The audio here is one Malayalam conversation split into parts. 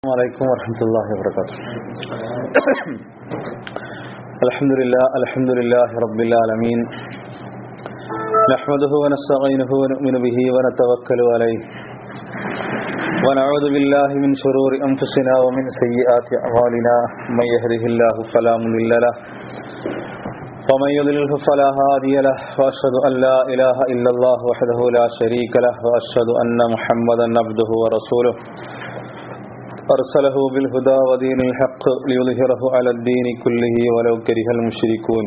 عليكم ورحمة الله وبركاته الحمد لله الحمد لله رب العالمين نحمده ونستعينه ونؤمن به ونتوكل عليه ونعوذ بالله من شرور أنفسنا ومن سيئات أعمالنا من يهده الله فلا مضل له ومن يضلله فلا هادي له وأشهد أن لا إله إلا الله وحده لا شريك له وأشهد أن محمدا عبده ورسوله أرسله بالهدى ودين الحق ليظهره على الدين كله ولو كره المشركون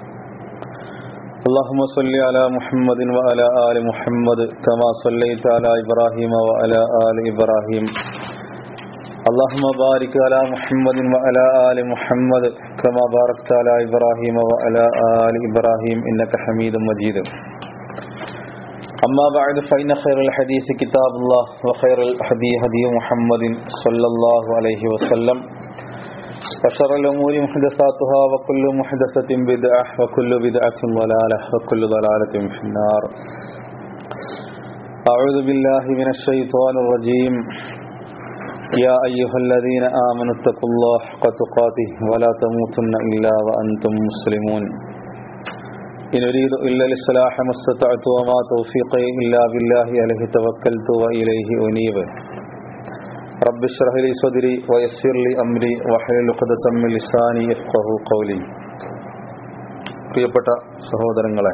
اللهم صل على محمد وعلى آل محمد كما صليت على إبراهيم وعلى آل إبراهيم اللهم بارك على محمد وعلى آل محمد كما باركت على إبراهيم وعلى آل إبراهيم إنك حميد مجيد أما بعد فإن خير الحديث كتاب الله وخير الهدي هدي محمد صلى الله عليه وسلم وشر الأمور محدثاتها وكل محدثة بدعة وكل بدعة ضلالة وكل ضلالة في النار أعوذ بالله من الشيطان الرجيم يا أيها الذين آمنوا اتقوا الله حق تقاته ولا تموتن إلا وأنتم مسلمون إن أريد إلا الإصلاح ما استطعت وما توفيقي إلا بالله عليه توكلت وإليه أنيب رب اشرح لي صدري ويسر لي أمري واحلل عقدة من لساني يفقهوا قولي പ്രിയപ്പെട്ട സഹോദരങ്ങളെ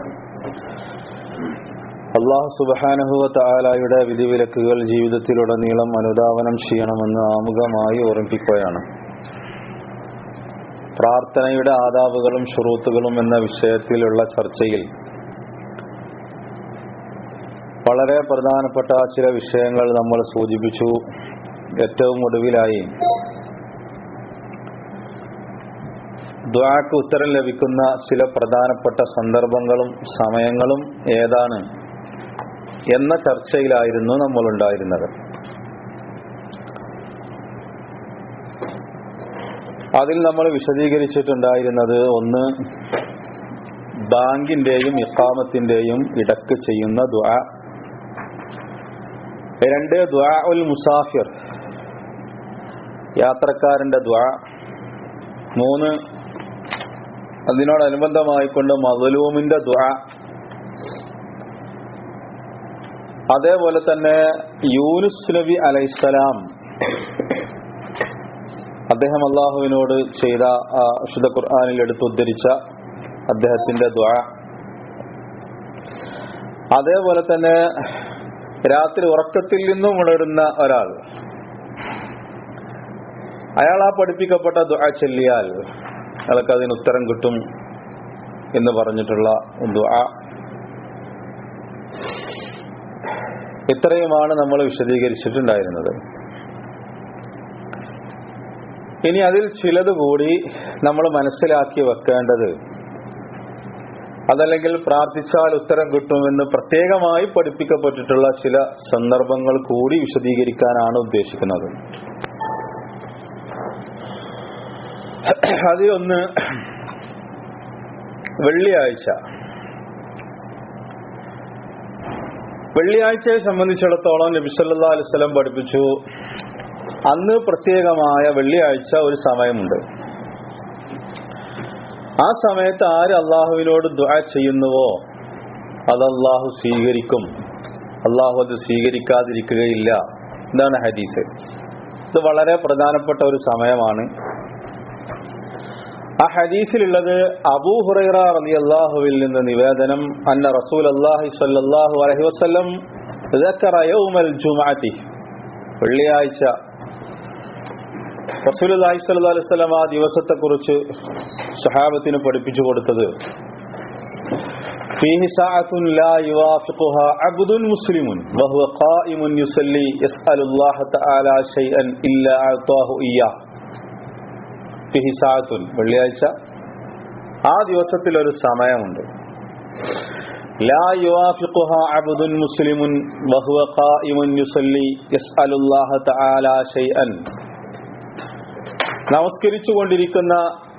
അള്ളാഹു സുബഹാനഹുവ താലായുടെ വിധിവിലക്കുകൾ ജീവിതത്തിലുടനീളം അനുധാവനം ചെയ്യണമെന്ന് ആമുഖമായി ഓർമ്മിപ്പിക്കുകയാണ് പ്രാർത്ഥനയുടെ ആദാബുകളും ഷുറൂത്തുകളും എന്ന വിഷയത്തിലുള്ള ചർച്ചയിൽ വളരെ പ്രധാനപ്പെട്ട ചില വിഷയങ്ങൾ നമ്മൾ സൂചിപ്പിച്ചു ഏറ്റവും ഒടുവിലായി ദ്വാക്ക് ഉത്തരം ലഭിക്കുന്ന ചില പ്രധാനപ്പെട്ട സന്ദർഭങ്ങളും സമയങ്ങളും ഏതാണ് എന്ന ചർച്ചയിലായിരുന്നു നമ്മൾ ഉണ്ടായിരുന്നത് അതിൽ നമ്മൾ വിശദീകരിച്ചിട്ടുണ്ടായിരുന്നത് ഒന്ന് ബാങ്കിന്റെയും ഇക്കാമത്തിന്റെയും ഇടക്ക് ചെയ്യുന്ന ദ്വാ രണ്ട് ദ്വാ ഉൽ മുസാഫിർ യാത്രക്കാരന്റെ ദ്വാ മൂന്ന് അതിനോടനുബന്ധമായിക്കൊണ്ട് മദലൂമിന്റെ ദ്വാ അതേപോലെ തന്നെ യൂനുസ് നബി അലൈസലാം അദ്ദേഹം അള്ളാഹുവിനോട് ചെയ്ത വിശുദ്ധ ഖുർആാനിൽ എടുത്തുദ്ധരിച്ച അദ്ദേഹത്തിന്റെ ദ്വാ അതേപോലെ തന്നെ രാത്രി ഉറക്കത്തിൽ നിന്നും ഉണരുന്ന ഒരാൾ അയാൾ ആ പഠിപ്പിക്കപ്പെട്ട ദ്വാ ചൊല്ലിയാൽ അയാൾക്ക് അതിന് ഉത്തരം കിട്ടും എന്ന് പറഞ്ഞിട്ടുള്ള ദ്വാ ഇത്രയുമാണ് നമ്മൾ വിശദീകരിച്ചിട്ടുണ്ടായിരുന്നത് ഇനി അതിൽ ചിലത് കൂടി നമ്മൾ മനസ്സിലാക്കി വെക്കേണ്ടത് അതല്ലെങ്കിൽ പ്രാർത്ഥിച്ചാൽ ഉത്തരം കിട്ടുമെന്ന് പ്രത്യേകമായി പഠിപ്പിക്കപ്പെട്ടിട്ടുള്ള ചില സന്ദർഭങ്ങൾ കൂടി വിശദീകരിക്കാനാണ് ഉദ്ദേശിക്കുന്നത് അതിലൊന്ന് വെള്ളിയാഴ്ച വെള്ളിയാഴ്ചയെ സംബന്ധിച്ചിടത്തോളം നബിസല്ലാ അലിസ്ലം പഠിപ്പിച്ചു അന്ന് പ്രത്യേകമായ വെള്ളിയാഴ്ച ഒരു സമയമുണ്ട് ആ സമയത്ത് ആര് അള്ളാഹുവിനോട് ദുആ ചെയ്യുന്നുവോ അത് അള്ളാഹു സ്വീകരിക്കും അള്ളാഹു അത് സ്വീകരിക്കാതിരിക്കുകയില്ല ഇതാണ് ഹദീസ് ഇത് വളരെ പ്രധാനപ്പെട്ട ഒരു സമയമാണ് ആ ഹദീസിലുള്ളത് അബൂ ഹുറൈറ റലി അള്ളാഹുവിൽ നിന്ന് നിവേദനം അന്ന റസൂൽ അള്ളാഹി സല്ലാഹു അലഹി വസ്ലം വെള്ളിയാഴ്ച റസൂൽ അള്ളാഹി സല്ലാ അലൈഹി സ്വലം ആ ദിവസത്തെ കുറിച്ച് സഹാബത്തിന് പഠിപ്പിച്ചു കൊടുത്തത് فيه ساعة لا يوافقها عبد مسلم وهو قائم يصلي يسأل الله تعالى شيئا إلا أعطاه إياه ഫിഹി സാഅത്തുൻ വെള്ളിയാഴ്ച ആ ദിവസത്തിൽ ഒരു സമയമുണ്ട് ലാ യുവാഫിഖുഹ അബ്ദുൻ മുസ്ലിമുൻ വഹുവ ഖായിമുൻ യുസല്ലി യസ്അലുല്ലാഹ തആല ഷൈഅൻ നമസ്കരിച്ചു കൊണ്ടിരിക്കുന്ന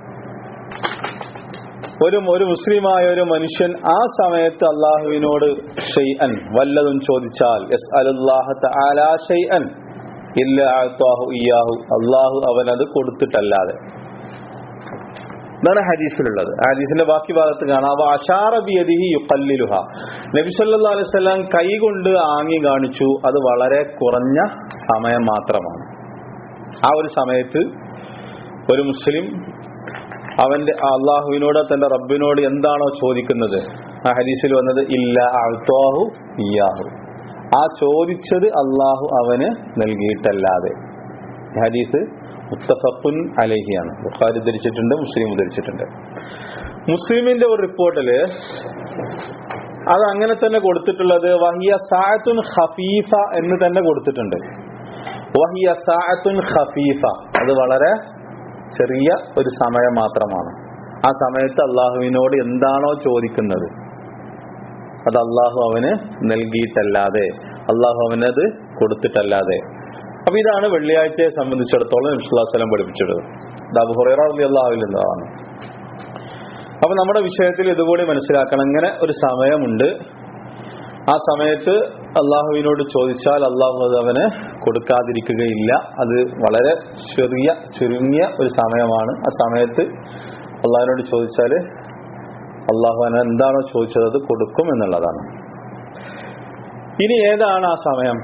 ഒരു ഒരു മുസ്ലിമായ ഒരു മനുഷ്യൻ ആ സമയത്ത് അള്ളാഹുവിനോട് ഷെയ്അൻ വല്ലതും ചോദിച്ചാൽ യസ് അലുല്ലാഹ തആല ഷെയ്അൻ ഇല്ല അഅ്താഹു ഇയാഹു അള്ളാഹു അവനത് കൊടുത്തിട്ടല്ലാതെ ഇതാണ് ഹദീസിലുള്ളത് ഹദീസിന്റെ ബാക്കി ഭാഗത്ത് കാണാം അവ അഷാറ ബിയദിഹി യുഖല്ലിലുഹ നബി സല്ലല്ലാഹു അലൈഹി വസല്ലം കൈ കൊണ്ട് ആംഗി കാണിച്ചു അത് വളരെ കുറഞ്ഞ സമയം മാത്രമാണ് ആ ഒരു സമയത്ത് ഒരു മുസ്ലിം അവന്റെ അള്ളാഹുവിനോട് തന്റെ റബ്ബിനോട് എന്താണോ ചോദിക്കുന്നത് ആ ഹദീസിൽ വന്നത് ഇല്ല അഅ്താഹു ഇയാഹു ആ ചോദിച്ചത് അള്ളാഹു അവന് നൽകിയിട്ടല്ലാതെ ഈ ഹദീസ് മുത്തഫഖുൻ അലഹിയാണ് ബുഖാരി ധരിച്ചിട്ടുണ്ട് മുസ്ലിം ധരിച്ചിട്ടുണ്ട് മുസ്ലിമിന്റെ ഒരു റിപ്പോർട്ടില് അത് അങ്ങനെ തന്നെ കൊടുത്തിട്ടുള്ളത് വഹിയ സാഅത്തുൻ ഖഫീഫ എന്ന് തന്നെ കൊടുത്തിട്ടുണ്ട് വഹിയ സാഅത്തുൻ ഖഫീഫ അത് വളരെ ചെറിയ ഒരു സമയം മാത്രമാണ് ആ സമയത്ത് അള്ളാഹുവിനോട് എന്താണോ ചോദിക്കുന്നത് അത് അള്ളാഹു അവന് നൽകിയിട്ടല്ലാതെ അള്ളാഹു അവനത് കൊടുത്തിട്ടല്ലാതെ അപ്പൊ ഇതാണ് വെള്ളിയാഴ്ചയെ സംബന്ധിച്ചിടത്തോളം നബ്സുല്ലാസ്ലം പഠിപ്പിച്ചത് ഇത് അബുഹുറ അള്ളാഹുവിൽ നിന്നതാണ് അപ്പൊ നമ്മുടെ വിഷയത്തിൽ ഇതുകൂടി മനസ്സിലാക്കണം ഇങ്ങനെ ഒരു സമയമുണ്ട് ആ സമയത്ത് അള്ളാഹുവിനോട് ചോദിച്ചാൽ അള്ളാഹു അത് അവന് കൊടുക്കാതിരിക്കുകയില്ല അത് വളരെ ചെറിയ ചുരുങ്ങിയ ഒരു സമയമാണ് ആ സമയത്ത് അള്ളാഹുവിനോട് ചോദിച്ചാൽ അള്ളാഹു അവന് എന്താണോ ചോദിച്ചത് അത് കൊടുക്കും എന്നുള്ളതാണ് ഇനി ഏതാണ് ആ സമയം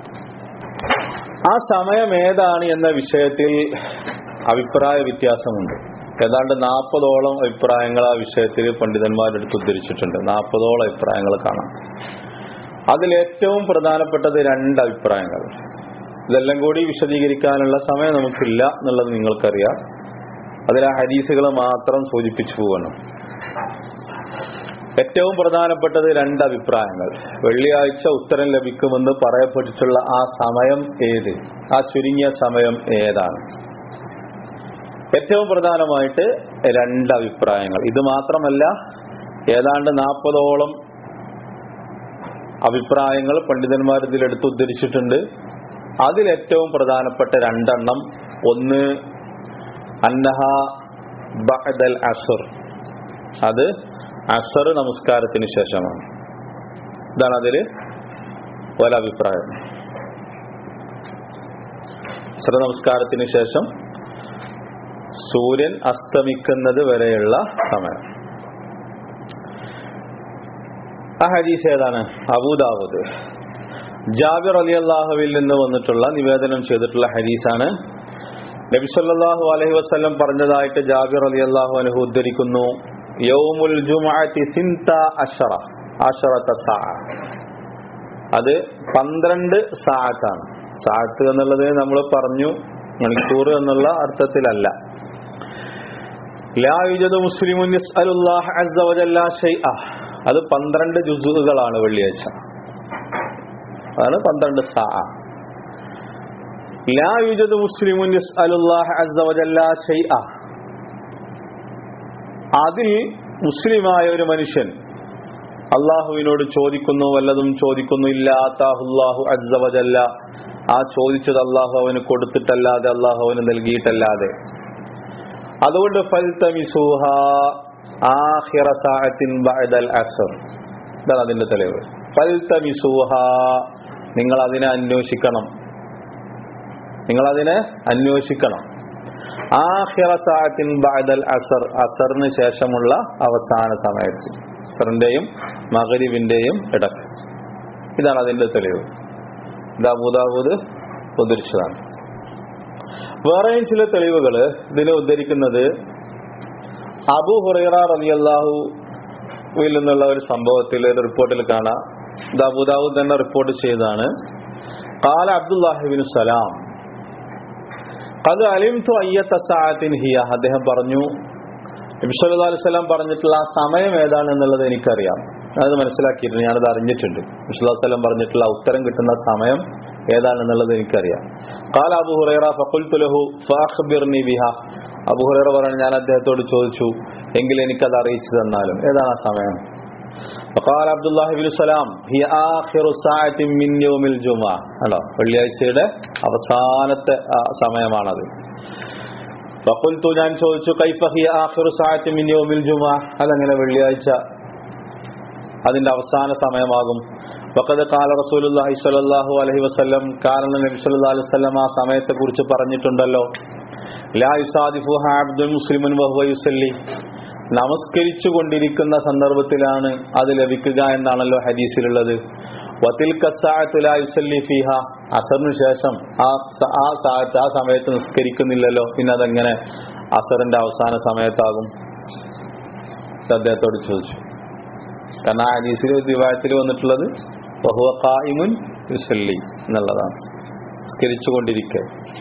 ആ സമയം ഏതാണ് എന്ന വിഷയത്തിൽ അഭിപ്രായ വ്യത്യാസമുണ്ട് ഏതാണ്ട് നാൽപ്പതോളം അഭിപ്രായങ്ങൾ ആ വിഷയത്തിൽ പണ്ഡിതന്മാരെടുത്ത് ഉദ്ധരിച്ചിട്ടുണ്ട് നാൽപ്പതോളം അഭിപ്രായങ്ങൾ കാണാം അതിൽ ഏറ്റവും പ്രധാനപ്പെട്ടത് രണ്ട് അഭിപ്രായങ്ങൾ ഇതെല്ലാം കൂടി വിശദീകരിക്കാനുള്ള സമയം നമുക്കില്ല എന്നുള്ളത് നിങ്ങൾക്കറിയാം അതിൽ ആ ഹദീസുകൾ മാത്രം സൂചിപ്പിച്ചു പോകണം ഏറ്റവും പ്രധാനപ്പെട്ടത് രണ്ട് അഭിപ്രായങ്ങൾ വെള്ളിയാഴ്ച ഉത്തരം ലഭിക്കുമെന്ന് പറയപ്പെട്ടിട്ടുള്ള ആ സമയം ഏത് ആ ചുരുങ്ങിയ സമയം ഏതാണ് ഏറ്റവും പ്രധാനമായിട്ട് രണ്ട് അഭിപ്രായങ്ങൾ ഇത് മാത്രമല്ല ഏതാണ്ട് നാൽപ്പതോളം അഭിപ്രായങ്ങൾ പണ്ഡിതന്മാർ ഇതിലെടുത്ത് ഉദ്ധരിച്ചിട്ടുണ്ട് അതിൽ ഏറ്റവും പ്രധാനപ്പെട്ട രണ്ടെണ്ണം ഒന്ന് അന്നഹ ബഅദൽ അസുർ അത് അസർ നമസ്കാരത്തിന് ശേഷമാണ് ഇതാണ് അതിൽ ഒരഭിപ്രായം അസർ നമസ്കാരത്തിന് ശേഷം സൂര്യൻ അസ്തമിക്കുന്നത് വരെയുള്ള സമയം ആ ഹദീസ് ഏതാണ് അബൂദാവൂദ് ജാബിർ അലി അള്ളാഹുവിൽ നിന്ന് വന്നിട്ടുള്ള നിവേദനം ചെയ്തിട്ടുള്ള ഹദീസാണ് നബി സല്ലല്ലാഹു അലൈഹി വസല്ലം പറഞ്ഞതായിട്ട് ജാബിർ അലി അള്ളാഹു അനുഹു ഉദ്ധരിക്കുന്നു യൗമുൽ ജുമുഅത്തി സിൻത അഷറ അഷറത്ത സാ അത് പന്ത്രണ്ട് സാഅത്താണ് സാഅത്ത് എന്നുള്ളത് നമ്മൾ പറഞ്ഞു മണിക്കൂർ എന്നുള്ള അർത്ഥത്തിലല്ല ലാ യുജദു മുസ്ലിമുൻ യസ്അലുല്ലാഹ അസ്സ വജല്ല ഷൈഅ അത് പന്ത്രണ്ട് ജുസുകളാണ് വെള്ളിയാഴ്ച അതാണ് പന്ത്രണ്ട് സാ ലാ യുജദു മുസ്ലിമുൻ യസ്അലുല്ലാഹ അസ്സ വജല്ല ഷൈഅ അതിൽ മുസ്ലിമായ ഒരു മനുഷ്യൻ അള്ളാഹുവിനോട് ചോദിക്കുന്നു വല്ലതും ചോദിക്കുന്നു ഇല്ലാത്താഹുല്ലാഹു അജ്സവജല്ല ആ ചോദിച്ചത് അള്ളാഹു അവന് കൊടുത്തിട്ടല്ലാതെ അള്ളാഹു അവന് നൽകിയിട്ടല്ലാതെ അതുകൊണ്ട് ഫൽതമിസൂഹ ആഖിറ സാഅത്തിൻ ബഅദൽ അസ്ർ ഇതാണ് അതിന്റെ തെളിവ് ഫൽതമിസൂഹ നിങ്ങൾ അതിനെ അന്വേഷിക്കണം നിങ്ങൾ അതിനെ അന്വേഷിക്കണം ആഖിറ സാഅത്തിൻ ബഅദൽ അസർ അസറിന് ശേഷമുള്ള അവസാന സമയത്ത് അസറിന്റെയും മകരിവിന്റെയും ഇടക്ക് ഇതാണ് അതിന്റെ തെളിവ് ഇത് അബൂദാബൂദ് ഉദ്ധരിച്ചതാണ് വേറെയും ചില തെളിവുകൾ ഇതിനെ ഉദ്ധരിക്കുന്നത് അബു ഹുറൈറ റളിയല്ലാഹുവിൽ നിന്നുള്ള ഒരു സംഭവത്തിൽ ഒരു റിപ്പോർട്ടിൽ കാണാം ഇത് അബൂദാബൂദ് തന്നെ റിപ്പോർട്ട് ചെയ്തതാണ് കാല അബ്ദുല്ലാഹിബിൻ സലാം അത് അലിംതു അയ്യത്ത സാഅത്തിൻ ഹിയ അദ്ദേഹം പറഞ്ഞു നബിസ്വല്ലാ അലുസലാം പറഞ്ഞിട്ടുള്ള ആ സമയം ഏതാണ് എന്നുള്ളത് എനിക്കറിയാം അത് മനസ്സിലാക്കിയിട്ടുണ്ട് ഞാനത് അറിഞ്ഞിട്ടുണ്ട് നബിസ്വല്ലാസ്ലം പറഞ്ഞിട്ടുള്ള ആ ഉത്തരം കിട്ടുന്ന സമയം ഏതാണെന്നുള്ളത് എനിക്കറിയാം കാല അബു ഹുറൈറ ഫഖുൽതു ലഹു ഫഅഖ്ബിർനി ബിഹ അബു ഹുറൈറ പറഞ്ഞു ഞാൻ അദ്ദേഹത്തോട് ചോദിച്ചു എങ്കിൽ എനിക്കത് അറിയിച്ചു തന്നാലും ഏതാണ് ആ സമയം فقال عبد الله بن سلام هي آخر ساعة من يوم الجمعة അല്ലോ വെള്ളിയാഴ്ചയുടെ അവസാനത്തെ ആ, സമയമാണത് ഫഖുൽതു ഞാൻ ചോദിച്ചു കൈഫ ഹിയ ആഖിറു സഅത്തി മിൻ യൗമിൽ ജുമുഅ അതെങ്ങനെ വെള്ളിയാഴ്ച അതിന്റെ അവസാന സമയമാകും വഖദ് ഖാല റസൂലുള്ളാഹി സ്വല്ലല്ലാഹു അലൈഹി വസല്ലം കാരണം നബി സല്ലല്ലാഹു അലൈഹി വസല്ലം ആ സമയത്തെ കുറിച്ച് പറഞ്ഞിട്ടുണ്ടല്ലോ ലാ യുസാദിഫു അബ്ദുൽ മുസ്ലിമുൻ വഹുവ യുസല്ലി നമസ്കരിച്ചു കൊണ്ടിരിക്കുന്ന സന്ദർഭത്തിലാണ് അത് ലഭിക്കുക എന്നാണല്ലോ ഹദീസിലുള്ളത് വതിൽ ലാ യുസല്ലി ഫീഹ അസറിന് ശേഷം ആ സ- ആ സാഹത്ത് ആ സമയത്ത് നിസ്കരിക്കുന്നില്ലല്ലോ പിന്നെ അതെങ്ങനെ അസറിന്റെ അവസാന സമയത്താകും ഇത് അദ്ദേഹത്തോട് ചോദിച്ചു കാരണം ആ ഹദീസിൽ ദിവായത്തിൽ വന്നിട്ടുള്ളത് ബഹുവ ഖായിമുൻ യുസല്ലി എന്നുള്ളതാണ് നിസ്കരിച്ചു കൊണ്ടിരിക്കെ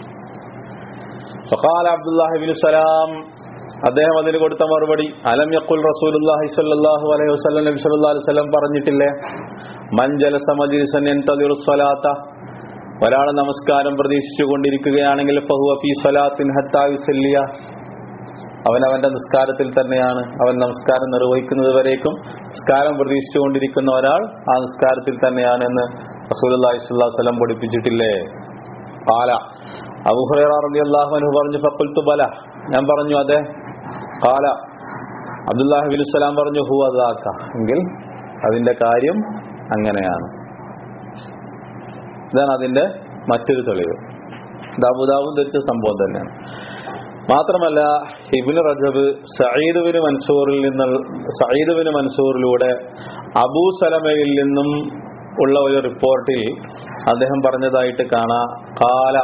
ഫഖാല അബ്ദുല്ലാഹി ബിൻ സലാം അദ്ദേഹം അതിന് കൊടുത്ത മറുപടി അലം യഖുൽ റസൂലുള്ളാഹി സ്വല്ലല്ലാഹു അലൈഹി വസല്ലം നബി സല്ലല്ലാഹു അലൈഹി വസല്ലം പറഞ്ഞിട്ടില്ലേ മൻ ജലസ മജ്ലിസൻ യൻതദിറു സ്വലാത്ത ഒരാൾ നമസ്കാരം പ്രതീക്ഷിച്ചു കൊണ്ടിരിക്കുകയാണെങ്കിൽ ഫഹുവ ഫീ സ്വലാത്തിൻ ഹത്താ യുസല്ലിയ അവൻ അവന്റെ നിസ്കാരത്തിൽ തന്നെയാണ് അവൻ നമസ്കാരം നിർവഹിക്കുന്നത് വരേക്കും നിസ്കാരം പ്രതീക്ഷിച്ചു കൊണ്ടിരിക്കുന്ന ഒരാൾ ആ നിസ്കാരത്തിൽ തന്നെയാണ് എന്ന് റസൂലുള്ളാഹി സ്വല്ലല്ലാഹു അലൈഹി വസല്ലം പഠിപ്പിച്ചിട്ടില്ലേ കാല അബൂഹുറൈറ റളിയല്ലാഹു അൻഹു പറഞ്ഞു ഫഖുൽതു ബല ഞാൻ പറഞ്ഞു അതെ കാല അബ്ദുല്ലാഹി ബിൻ സലാം പറഞ്ഞു ഹു അദാക്ക എങ്കിൽ അതിന്റെ കാര്യം അങ്ങനെയാണ് ഇതാണ് അതിന്റെ മറ്റൊരു തെളിവ് ദാബുദാബും ധരിച്ച സംഭവം തന്നെയാണ് മാത്രമല്ല ഇബിന് റജബ് സയ്യിദ് ബിൻ മൻസൂറിൽ നിന്ന് സയ്യിദ് ബിൻ മൻസൂറിലൂടെ അബൂ സലമയിൽ നിന്നും ഉള്ള ഒരു റിപ്പോർട്ടിൽ അദ്ദേഹം പറഞ്ഞതായിട്ട് കാണാം കാല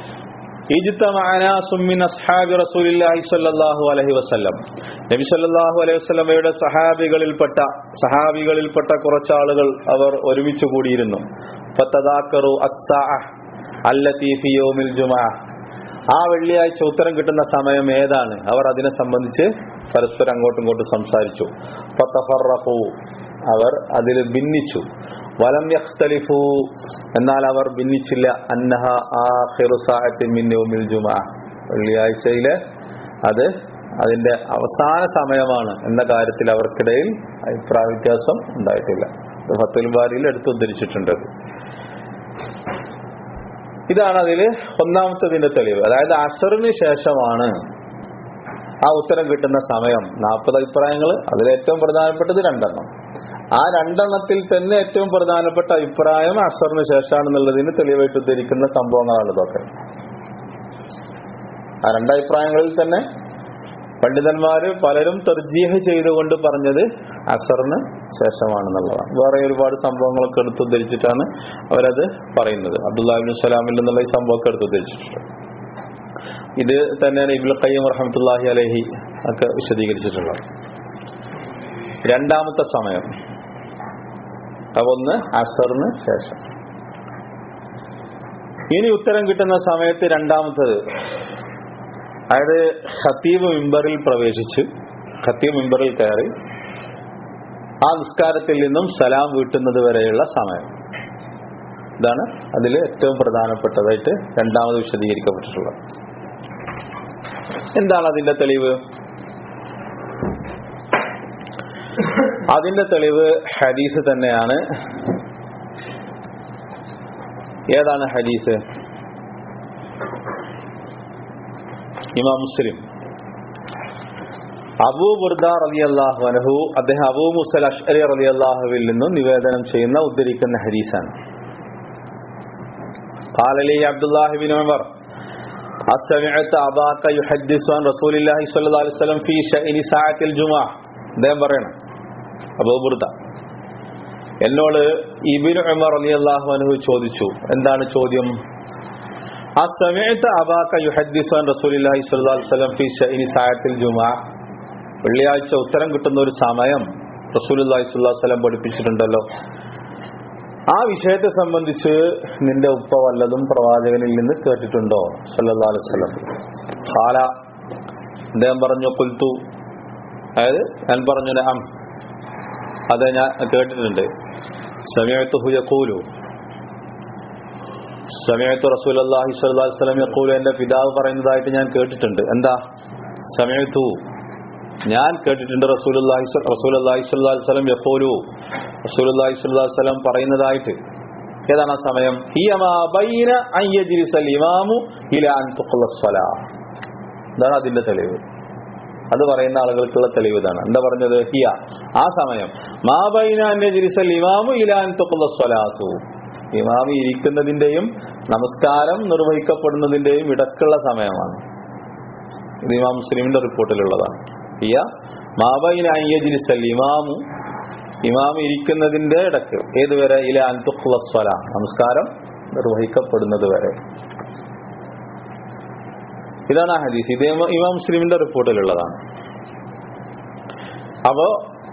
നബി സല്ലല്ലാഹു അലൈഹി വസല്ലമയുടെ സഹാബികളിൽപ്പെട്ട സഹാബികളിൽപ്പെട്ട കുറച്ചാളുകൾ അവർ ഒരുമിച്ച് കൂടിയിരുന്നു ഫതദാക്കറു അസ്സാഅ അല്ലതി ഫി യൗമിൽ ജുമുഅ ആ വെള്ളിയാഴ്ച ഉത്തരം കിട്ടുന്ന സമയം ഏതാണ് അവർ അതിനെ സംബന്ധിച്ച് പരസ്പരം അങ്ങോട്ടും ഇങ്ങോട്ടും സംസാരിച്ചു ഫതഫറഖു അവർ അതിൽ ഭിന്നിച്ചു വലം യഖ്തലിഫു എന്നാൽ അവർ ഭിന്നിച്ചില്ല അന്നഹ ആഖിറു സാഅത്തിൻ മിൻ യൗമിൽ ജുമുഅ വെള്ളിയാഴ്ചയിലെ അത് അതിന്റെ അവസാന സമയമാണ് എന്ന കാര്യത്തിൽ അവർക്കിടയിൽ അഭിപ്രായ വ്യത്യാസം ഉണ്ടായിട്ടില്ല ഇത് ഫത്തുൽ ബാരിയിൽ എടുത്തുദ്ധരിച്ചിട്ടുണ്ട് അത്. ഇതാണ് അതില് ഒന്നാമത്തതിന്റെ തെളിവ് അതായത് അസറിന് ശേഷമാണ് ആ ഉത്തരം കിട്ടുന്ന സമയം നാൽപ്പത് അഭിപ്രായങ്ങൾ അതിൽ ഏറ്റവും പ്രധാനപ്പെട്ടത് രണ്ടെണ്ണം ആ രണ്ടെണ്ണത്തിൽ തന്നെ ഏറ്റവും പ്രധാനപ്പെട്ട അഭിപ്രായം അസറിന് ശേഷമാണെന്നുള്ളതിന് തെളിവായിട്ട് ഉദ്ധരിക്കുന്ന സംഭവങ്ങളാണ് ഇതൊക്കെ ആ രണ്ടഭിപ്രായങ്ങളിൽ തന്നെ പണ്ഡിതന്മാര് പലരും തർജീഹ് ചെയ്തുകൊണ്ട് പറഞ്ഞത് അസറിന് ശേഷമാണെന്നുള്ളതാണ് വേറെ ഒരുപാട് സംഭവങ്ങളൊക്കെ എടുത്തുദ്ധരിച്ചിട്ടാണ് അവരത് പറയുന്നത് അബ്ദുല്ലാഹിബിൻ സലാമിൽ നിന്നുള്ള ഈ സംഭവമൊക്കെ എടുത്തുദ്ധരിച്ചിട്ടുണ്ട് ഇത് തന്നെയാണ് ഇബുൽ ഖയ്യം റഹമത്തുല്ലാഹി അലഹി ഒക്കെ വിശദീകരിച്ചിട്ടുള്ളത് രണ്ടാമത്തെ സമയം അപ്പൊ ഒന്ന് അസറിന് ശേഷം ഇനി ഉത്തരം കിട്ടുന്ന സമയത്ത് രണ്ടാമത്തത് അതായത് ഖത്തീബ് മിമ്പറിൽ പ്രവേശിച്ച് ഖത്തീബ് മിമ്പറിൽ കയറി ആ നിസ്കാരത്തിൽ നിന്നും സലാം വീട്ടുന്നത് വരെയുള്ള സമയം ഇതാണ് അതിൽ ഏറ്റവും പ്രധാനപ്പെട്ടതായിട്ട് രണ്ടാമത് വിശദീകരിക്കപ്പെട്ടിട്ടുള്ളത് എന്താണ് അതിന്റെ തെളിവ് അതിന്റെ തെളിവ് ഹദീസ് തന്നെയാണ് ഏതാണ് ഹദീസ് ഇമാം മുസ്ലിം അബൂ ബുർദ റലി അള്ളാഹു അനഹു അദ്ദേഹം അബൂ മുസൽ അഷ്അരി റലി അള്ളാഹുവിൽ നിന്നും നിവേദനം ചെയ്യുന്ന ഉദ്ധരിക്കുന്ന ഹദീസാണ് قال لي عبد الله بن عمر أسمعت أباك يحدث عن رسول الله صلى الله عليه وسلم في شأن ساعة الجمعة അദ്ദേഹം പറയണം അബൂ ബുർദ എന്നോട് ഇബിൻ ഉമർ അലി അള്ളാഹു അനുഹു ചോദിച്ചു എന്താണ് ചോദ്യം ആ സമയത്ത് അബാക്ക യുഹദ്ദിസ് അൻ റസൂലില്ലാഹി സ്വല്ലല്ലാഹു അലൈഹി വസല്ലം ഫീ ശഅനി സഅത്തിൽ ജുമുഅ വെള്ളിയാഴ്ച ഉത്തരം കിട്ടുന്ന ഒരു സമയം റസൂലുള്ളാഹി സ്വല്ലല്ലാഹു അലൈഹി വസല്ലം പഠിപ്പിച്ചിട്ടുണ്ടല്ലോ ആ വിഷയത്തെ സംബന്ധിച്ച് നിന്റെ ഉപ്പ വല്ലതും പ്രവാചകനിൽ നിന്ന് കേട്ടിട്ടുണ്ടോ സല്ലല്ലാഹു അലൈഹി വസല്ലം ഖാല അദ്ദേഹം പറഞ്ഞു കുൽത്തു അതായത് ഞാൻ പറഞ്ഞു നഅം അതെ ഞാൻ കേട്ടിട്ടുണ്ട് സമയത്ത് യഖൂലു സമയത്ത് റസൂൽ അള്ളാഹി സ്വല്ലല്ലാഹു അലൈഹി വസല്ലം യഖൂലു എന്റെ പിതാവ് പറയുന്നതായിട്ട് ഞാൻ കേട്ടിട്ടുണ്ട് എന്താ സമയത്തു ഞാൻ കേട്ടിട്ടുണ്ട് റസൂലുള്ളാഹി സ്വ- റസൂലുള്ളാഹി സ്വല്ലല്ലാഹു അലൈഹി വസല്ലം യഖൂലു റസൂലുള്ളാഹി സ്വല്ലല്ലാഹു അലൈഹി വസല്ലം പറയുന്നതായിട്ട് ഏതാണ് ആ സമയം ഹിയ മാ ബൈന അൻ യജ്ലിസൽ ഇമാമു ഇല അൻ തുഖ്ല സ്വലാ ഇതാണ് അതിന്റെ തെളിവ് അത് പറയുന്ന ആളുകൾക്കുള്ള തെളിവ് ഇതാണ് എന്താ പറഞ്ഞത് ഹിയ ആ സമയം മാബൈന അന്യജിരിസൽ ഇമാമു ഇലാൻ തുക്കുള്ള സ്വലാത്തു ഇമാമി ഇരിക്കുന്നതിന്റെയും നമസ്കാരം നിർവഹിക്കപ്പെടുന്നതിന്റെയും ഇടക്കുള്ള സമയമാണ് ഇത് ഇമാം മുസ്ലിമിന്റെ റിപ്പോർട്ടിലുള്ളതാണ് ഹിയ മാബൈന അയ്യജിരിസൽ ഇമാമു ഇമാം ഇരിക്കുന്നതിന്റെ ഇടക്ക് ഏതുവരെ ഇല അൻതുഖ്ല സ്വല നമസ്കാരം നിർവഹിക്കപ്പെടുന്നത് വരെ ഇതാണ് ആ ഹദീസ് ഇത് ഇമാ- ഇമാം മുസ്ലിമിന്റെ റിപ്പോർട്ടിലുള്ളതാണ് അപ്പോ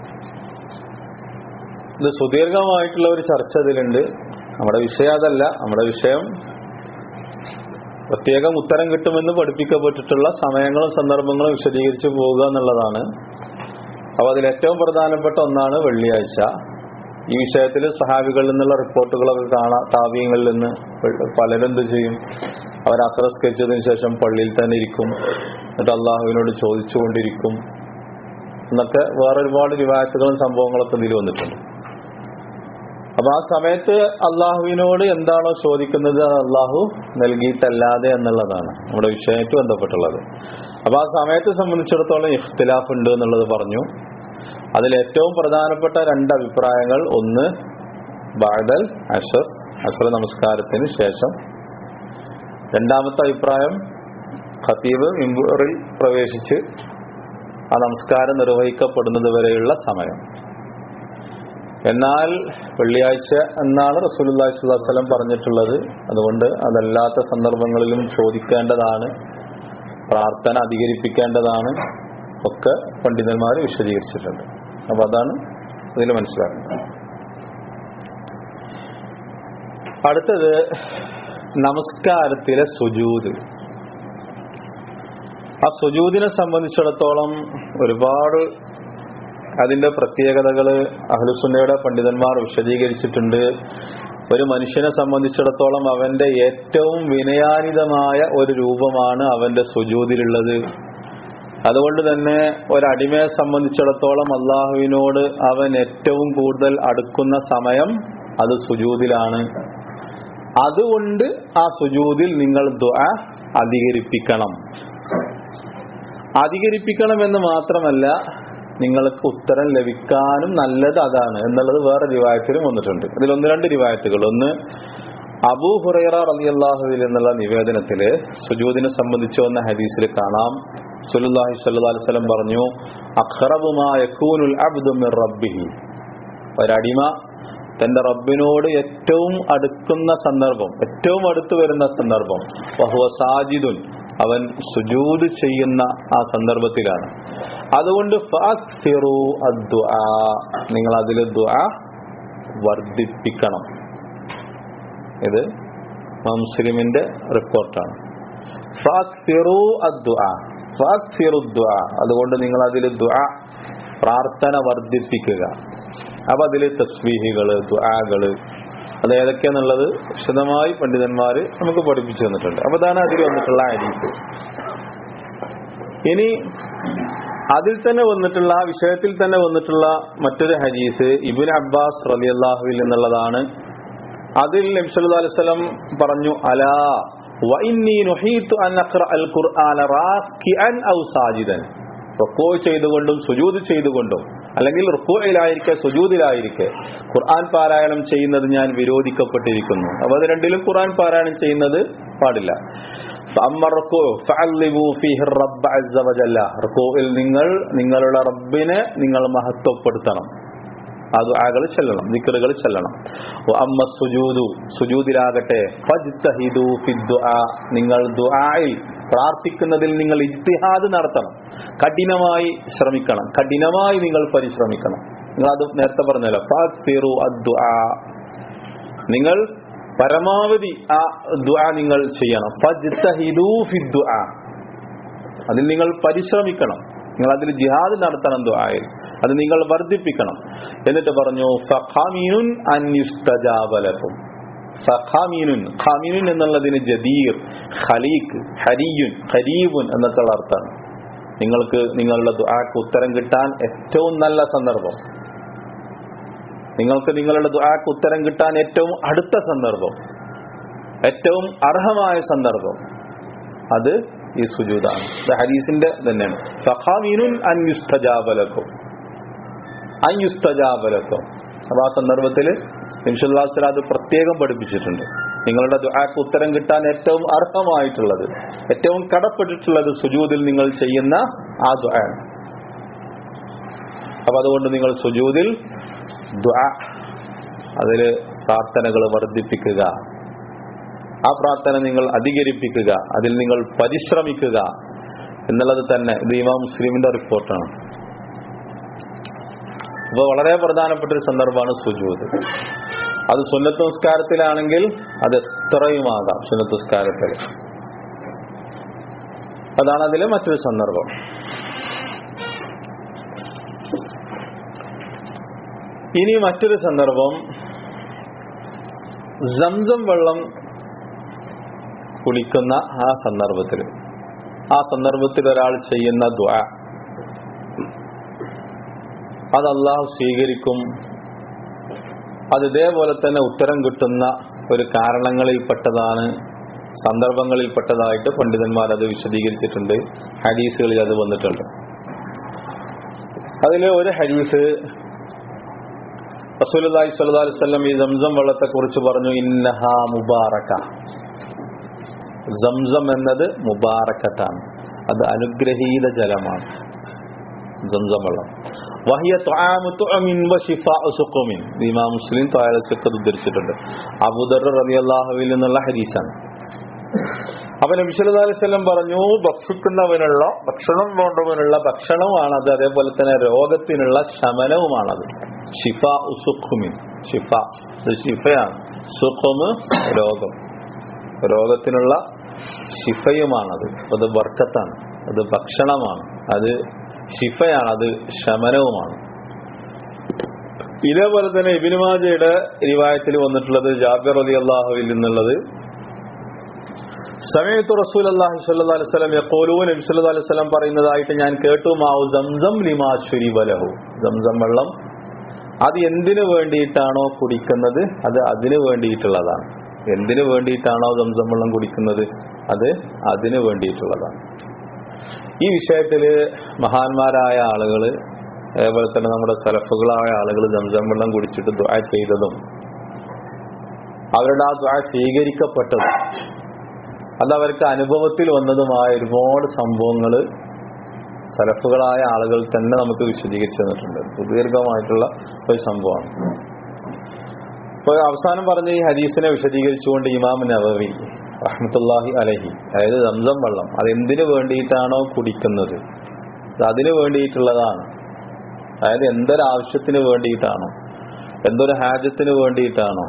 ഇത് സുദീർഘമായിട്ടുള്ള ഒരു ചർച്ച ഇതിലുണ്ട് നമ്മുടെ വിഷയം അതല്ല നമ്മുടെ വിഷയം പ്രത്യേകം ഉത്തരം കിട്ടുമെന്ന് പഠിപ്പിക്കപ്പെട്ടിട്ടുള്ള സമയങ്ങളും സന്ദർഭങ്ങളും വിശദീകരിച്ചു പോവുക എന്നുള്ളതാണ് അപ്പൊ അതിൽ ഏറ്റവും പ്രധാനപ്പെട്ട ഒന്നാണ് വെള്ളിയാഴ്ച ഈ വിഷയത്തിൽ സഹാബികളിൽ നിന്നുള്ള റിപ്പോർട്ടുകളൊക്കെ കാണാം താവ്യങ്ങളിൽ നിന്ന് പലരും എന്ത് ചെയ്യും അവർ അസറസ്കരിച്ചതിന് ശേഷം പള്ളിയിൽ തന്നെ ഇരിക്കും എന്നിട്ട് അള്ളാഹുവിനോട് ചോദിച്ചുകൊണ്ടിരിക്കും എന്നൊക്കെ വേറെ ഒരുപാട് റിവായത്തുകളും സംഭവങ്ങളൊക്കെ ഇതിൽ വന്നിട്ടുണ്ട് അപ്പൊ ആ സമയത്ത് അള്ളാഹുവിനോട് എന്താണോ ചോദിക്കുന്നത് അത് അള്ളാഹു നൽകിയിട്ടല്ലാതെ എന്നുള്ളതാണ് നമ്മുടെ വിഷയമായിട്ട് ബന്ധപ്പെട്ടുള്ളത് അപ്പൊ ആ സമയത്തെ സംബന്ധിച്ചിടത്തോളം ഇഖ്തിലാഫ് ഉണ്ട് എന്നുള്ളത് പറഞ്ഞു അതിൽ ഏറ്റവും പ്രധാനപ്പെട്ട രണ്ട് അഭിപ്രായങ്ങൾ ഒന്ന് ബാദൽ അഷർ അഷർ നമസ്കാരത്തിന് ശേഷം രണ്ടാമത്തെ അഭിപ്രായം ഖത്തീബ് മിമ്പറിൽ പ്രവേശിച്ച് ആ നമസ്കാരം നിർവഹിക്കപ്പെടുന്നത് വരെയുള്ള സമയം എന്നാൽ വെള്ളിയാഴ്ച എന്നാണ് റസൂലുള്ളാഹി സ്വല്ലല്ലാഹു അലൈഹി വസല്ലം പറഞ്ഞിട്ടുള്ളത് അതുകൊണ്ട് അതല്ലാത്ത സന്ദർഭങ്ങളിലും ചോദിക്കേണ്ടതാണ് പ്രാർത്ഥന അധികരിപ്പിക്കേണ്ടതാണ് ഒക്കെ പണ്ഡിതന്മാർ വിശദീകരിച്ചിട്ടുണ്ട് അപ്പൊ അതാണ് ഇതിൽ മനസ്സിലാക്കുന്നത് അടുത്തത് നമസ്കാരത്തിലെ സുജൂത് ആ സുജൂദിനെ സംബന്ധിച്ചിടത്തോളം ഒരുപാട് അതിന്റെ പ്രത്യേകതകള് അഹ്ലുസുന്നയുടെ പണ്ഡിതന്മാർ വിശദീകരിച്ചിട്ടുണ്ട് ഒരു മനുഷ്യനെ സംബന്ധിച്ചിടത്തോളം അവന്റെ ഏറ്റവും വിനയാനിതമായ ഒരു രൂപമാണ് അവന്റെ സുജൂതിലുള്ളത് അതുകൊണ്ട് തന്നെ ഒരടിമയെ സംബന്ധിച്ചിടത്തോളം അള്ളാഹുവിനോട് അവൻ ഏറ്റവും കൂടുതൽ അടുക്കുന്ന സമയം അത് സുജൂതിലാണ് അതുകൊണ്ട് ആ സുജൂതിൽ നിങ്ങൾ ദുആ അധികരിപ്പിക്കണം അധികരിപ്പിക്കണമെന്ന് മാത്രമല്ല നിങ്ങൾക്ക് ഉത്തരം ലഭിക്കാനും നല്ലത് അതാണ് എന്നുള്ളത് വേറെ റിവായത്തിലും വന്നിട്ടുണ്ട് ഇതിൽ ഒന്ന് രണ്ട് റിവായത്തുകൾ ഒന്ന് അബൂ ഹുറൈറ റളിയല്ലാഹുവിൽ എന്നുള്ള നിവേദനത്തില് സുജൂദിനെ സംബന്ധിച്ച് വന്ന ഹദീസിൽ കാണാം സുലുല്ലാഹി സ്വല്ലല്ലാഹി അലൈഹി വസല്ലം പറഞ്ഞു അഖറബുമാ യകൂനുൽ അബ്ദു മിർ റബ്ബിഹി ഒരടിമ തന്റെ റബ്ബിനോട് ഏറ്റവും അടുക്കുന്ന സന്ദർഭം ഏറ്റവും അടുത്ത് വരുന്ന സന്ദർഭം വഹുവ സാജിദുൻ അവൻ സുജൂദ് ചെയ്യുന്ന ആ സന്ദർഭത്തിലാണ് അതുകൊണ്ട് ഫഅക്സിറു അദ്ദുആ നിങ്ങൾ അതിൽ ദുആ വർദ്ധിപ്പിക്കണം ഇത് മുസ്ലിമിന്റെ റിപ്പോർട്ടാണ് ഫഅക്സിറു അദ്ദുആ ഫഅക്സിറു ദുആ അതുകൊണ്ട് നിങ്ങൾ അതിൽ ദുആ പ്രാർത്ഥന വർദ്ധിപ്പിക്കുക അപ്പൊ അതിൽ തസ്ബീഹികള് ദുആകള് അത് ഏതൊക്കെയാന്നുള്ളത് വിശദമായി പണ്ഡിതന്മാര് നമുക്ക് പഠിപ്പിച്ചു തന്നിട്ടുണ്ട് അപ്പൊ അതാണ് അതിൽ വന്നിട്ടുള്ള ഹദീസ് ഇനി അതിൽ തന്നെ വന്നിട്ടുള്ള ആ വിഷയത്തിൽ തന്നെ വന്നിട്ടുള്ള മറ്റൊരു ഹദീസ് ഇബിൻ അബ്ബാസ് റളിയല്ലാഹുവിൽ എന്നുള്ളതാണ് അതിൽ നബ്സല്ലാ അലൈവലം പറഞ്ഞു അലാ വഇന്നി നുഹീതു അൻ അഖ്റ അൽ ഖുർആന റാക്കിഅൻ ഔ സാജിദൻ റുക്കൂ ചെയ്തുകൊണ്ടും സുജൂദ് ചെയ്തുകൊണ്ടും അല്ലെങ്കിൽ റുക്കൂയിലായിരിക്കെ സുജൂദിലായിരിക്കെ ഖുർആൻ പാരായണം ചെയ്യുന്നത് ഞാൻ വിരോധിക്കപ്പെട്ടിരിക്കുന്നു അപ്പൊ അത് രണ്ടിലും ഖുർആൻ പാരായണം ചെയ്യുന്നത് പാടില്ല فأما الركوع فعلموا فيه الرب عز وجل റുക്കൂയിൽ നിങ്ങൾ നിങ്ങളുടെ റബ്ബിനെ നിങ്ങൾ മഹത്വപ്പെടുത്തണം ആ ദുആകൾ ചെല്ലണം ദിക്റുകൾ ചെല്ലണം അമ്മ സുജൂദു സുജൂദിലാകട്ടെ ഫജ്തഹിദു ഫിദ്ദുആ നിങ്ങൾ ദുആയിൽ പ്രാർത്ഥിക്കുന്നതിൽ നിങ്ങൾ ഇജ്തിഹാദ് നടത്തണം കഠിനമായി ശ്രമിക്കണം കഠിനമായി നിങ്ങൾ പരിശ്രമിക്കണം നിങ്ങൾ അത് നേരത്തെ പറഞ്ഞല്ലോ ഫാക്തിറു അദ്ദുആ നിങ്ങൾ പരമാവധി ആ ദുആ നിങ്ങൾ ചെയ്യണം ഫജ്തഹിദു ഫിദ്ദുആ അതിൽ നിങ്ങൾ പരിശ്രമിക്കണം നിങ്ങൾ അതിൽ ജിഹാദ് നടത്തണം ദുആയിൽ അത് നിങ്ങൾ വർദ്ധിപ്പിക്കണം എന്നിട്ട് പറഞ്ഞു ഫഖാമീനുൻ അൻ യുസ്തജാബലക്കും ഫഖാമീനുൻ ഖാമീനുൻ എന്നുള്ളതിന് ജദീർ ഖലീഖ് ഹരിയുൻ ഖരീബുൻ എന്നൊക്കെയുള്ള അർത്ഥമാണ് നിങ്ങൾക്ക് നിങ്ങളുടെ ദുആക്ക് ഉത്തരം കിട്ടാൻ ഏറ്റവും നല്ല സന്ദർഭം നിങ്ങൾക്ക് നിങ്ങളുടെ ദുആക്ക് ഉത്തരം കിട്ടാൻ ഏറ്റവും അടുത്ത സന്ദർഭം ഏറ്റവും അർഹമായ സന്ദർഭം അത് ഈ സുജൂദാണ് ഇത് ഹദീസിന്റെ തന്നെയാണ് ഫഖാമീനുൻ അൻ യുസ്തജാബലക്കും അൻ യുസ്തജാബലക്കും അപ്പൊ ആ സന്ദർഭത്തിൽ നിമിഷുല്ലാസ്ല അത് പ്രത്യേകം പഠിപ്പിച്ചിട്ടുണ്ട് നിങ്ങളുടെ ദുആക്ക് ഉത്തരം കിട്ടാൻ ഏറ്റവും അർഹമായിട്ടുള്ളത് ഏറ്റവും കടപ്പെട്ടിട്ടുള്ളത് സുജൂദിൽ നിങ്ങൾ ചെയ്യുന്ന ആ ദുആണ് അപ്പൊ അതുകൊണ്ട് നിങ്ങൾ സുജൂദിൽ ദുആ അതിൽ പ്രാർത്ഥനകൾ വർദ്ധിപ്പിക്കുക ആ പ്രാർത്ഥന നിങ്ങൾ അധികരിപ്പിക്കുക അതിൽ നിങ്ങൾ പരിശ്രമിക്കുക എന്നുള്ളത് തന്നെ ഇത് ഇമാം മുസ്ലിമിന്റെ റിപ്പോർട്ടാണ് അപ്പോൾ വളരെ പ്രധാനപ്പെട്ട ഒരു സന്ദർഭമാണ് സുജൂത് അത് സുന്നത്ത് നിസ്കാരത്തിലാണെങ്കിൽ അത് എത്രയുമാകാം സുന്നത്ത് നിസ്കാരത്തിൽ അതാണ് അതിലെ മറ്റൊരു സന്ദർഭം ഇനി മറ്റൊരു സന്ദർഭം സംസം വെള്ളം കുളിക്കുന്ന ആ സന്ദർഭത്തിൽ ആ സന്ദർഭത്തിൽ ഒരാൾ ചെയ്യുന്ന ദ്വാ അത് അള്ളാഹു സ്വീകരിക്കും അത് ഇതേപോലെ തന്നെ ഉത്തരം കിട്ടുന്ന ഒരു കാരണങ്ങളിൽപ്പെട്ടതാണ് സന്ദർഭങ്ങളിൽപ്പെട്ടതായിട്ട് പണ്ഡിതന്മാർ അത് വിശദീകരിച്ചിട്ടുണ്ട് ഹദീസുകളിൽ അത് വന്നിട്ടുണ്ട് അതിൽ ഒരു ഹദീസ് റസൂലുള്ളാഹി സ്വല്ലല്ലാഹു അലൈഹി വസല്ലം ഈ സംസം വെള്ളത്തെ കുറിച്ച് പറഞ്ഞു ഇന്നഹ മുബാറക സംസം എന്നത് മുബാറക്കത്താണ് അത് അനുഗ്രഹീത ജലമാണ് സംസം വെള്ളം വഹിയ ത്വആമു തുഅമിൻ വശിഫാഉ സുഖുമിൻ ഇമാം മുസ്ലിം താഴത്ത് ഉദ്ധരിച്ചിട്ടുണ്ട് അബൂദർ റളിയല്ലാഹുവിൽ നിന്നുള്ള ഹദീസാണ് അപ്പൊ നബി സല്ലല്ലാഹു അലൈഹി വസല്ലം പറഞ്ഞു ഭക്ഷിക്കുന്നവനുള്ള ഭക്ഷണം വേണ്ടവനുള്ള ഭക്ഷണവുമാണ് അത് അതേപോലെ തന്നെ രോഗത്തിനുള്ള ശമനവുമാണത് ഷിഫ ഉസുഖുമിൻ ഷിഫ ഇത് ഷിഫയാണ് സുഖുമ് രോഗം രോഗത്തിനുള്ള ശിഫയുമാണത് അത് വർക്കത്താണ് അത് ഭക്ഷണമാണ് അത് ഷിഫയാണ് അത് ശമനവുമാണ് ഇതേപോലെ തന്നെ ഇബിനുമാജയുടെ റിവായത്തിൽ വന്നിട്ടുള്ളത് ജാബിർ അലി അള്ളാഹുവിൽ നിന്നുള്ളത് സമയത്ത് റസൂൽ അള്ളാഹി സല്ലല്ലാഹു അലൈഹി വസല്ലം യഖൂലൂ നബി സല്ലല്ലാഹു അലൈഹി വസല്ലം പറയുന്നതായിട്ട് ഞാൻ കേട്ടു മാവു സംസം ലിമാ ശുരിബലഹു സംസം വെള്ളം അത് എന്തിനു വേണ്ടിയിട്ടാണോ കുടിക്കുന്നത് അത് അതിനു വേണ്ടിയിട്ടുള്ളതാണ് എന്തിനു വേണ്ടിയിട്ടാണോ സംസം വെള്ളം കുടിക്കുന്നത് അത് അതിനു വേണ്ടിയിട്ടുള്ളതാണ് ഈ വിഷയത്തിൽ മഹാന്മാരായ ആളുകൾ അതേപോലെ തന്നെ നമ്മുടെ സലഫുകളായ ആളുകൾ സംസം വെള്ളം കുടിച്ചിട്ട് ദ്വാ ചെയ്തതും അവരുടെ ആ ദ്വാ സ്വീകരിക്കപ്പെട്ടതും അത് അവർക്ക് അനുഭവത്തിൽ വന്നതുമായ ഒരുപാട് സംഭവങ്ങൾ സലഫുകളായ ആളുകൾ തന്നെ നമുക്ക് വിശദീകരിച്ചു തന്നിട്ടുണ്ട് സുദീർഘമായിട്ടുള്ള ഒരു സംഭവമാണ് ഇപ്പോൾ അവസാനം പറഞ്ഞ ഈ ഹദീസിനെ വിശദീകരിച്ചുകൊണ്ട് ഇമാം നവവി റഹ്മത്തുല്ലാഹി അലഹി അതായത് സംസം വെള്ളം അത് എന്തിനു വേണ്ടിയിട്ടാണോ കുടിക്കുന്നത് അത് അതിനു വേണ്ടിയിട്ടുള്ളതാണ് അതായത് എന്തൊരാവശ്യത്തിന് വേണ്ടിയിട്ടാണോ എന്തൊരു ഹാജത്തിന് വേണ്ടിയിട്ടാണോ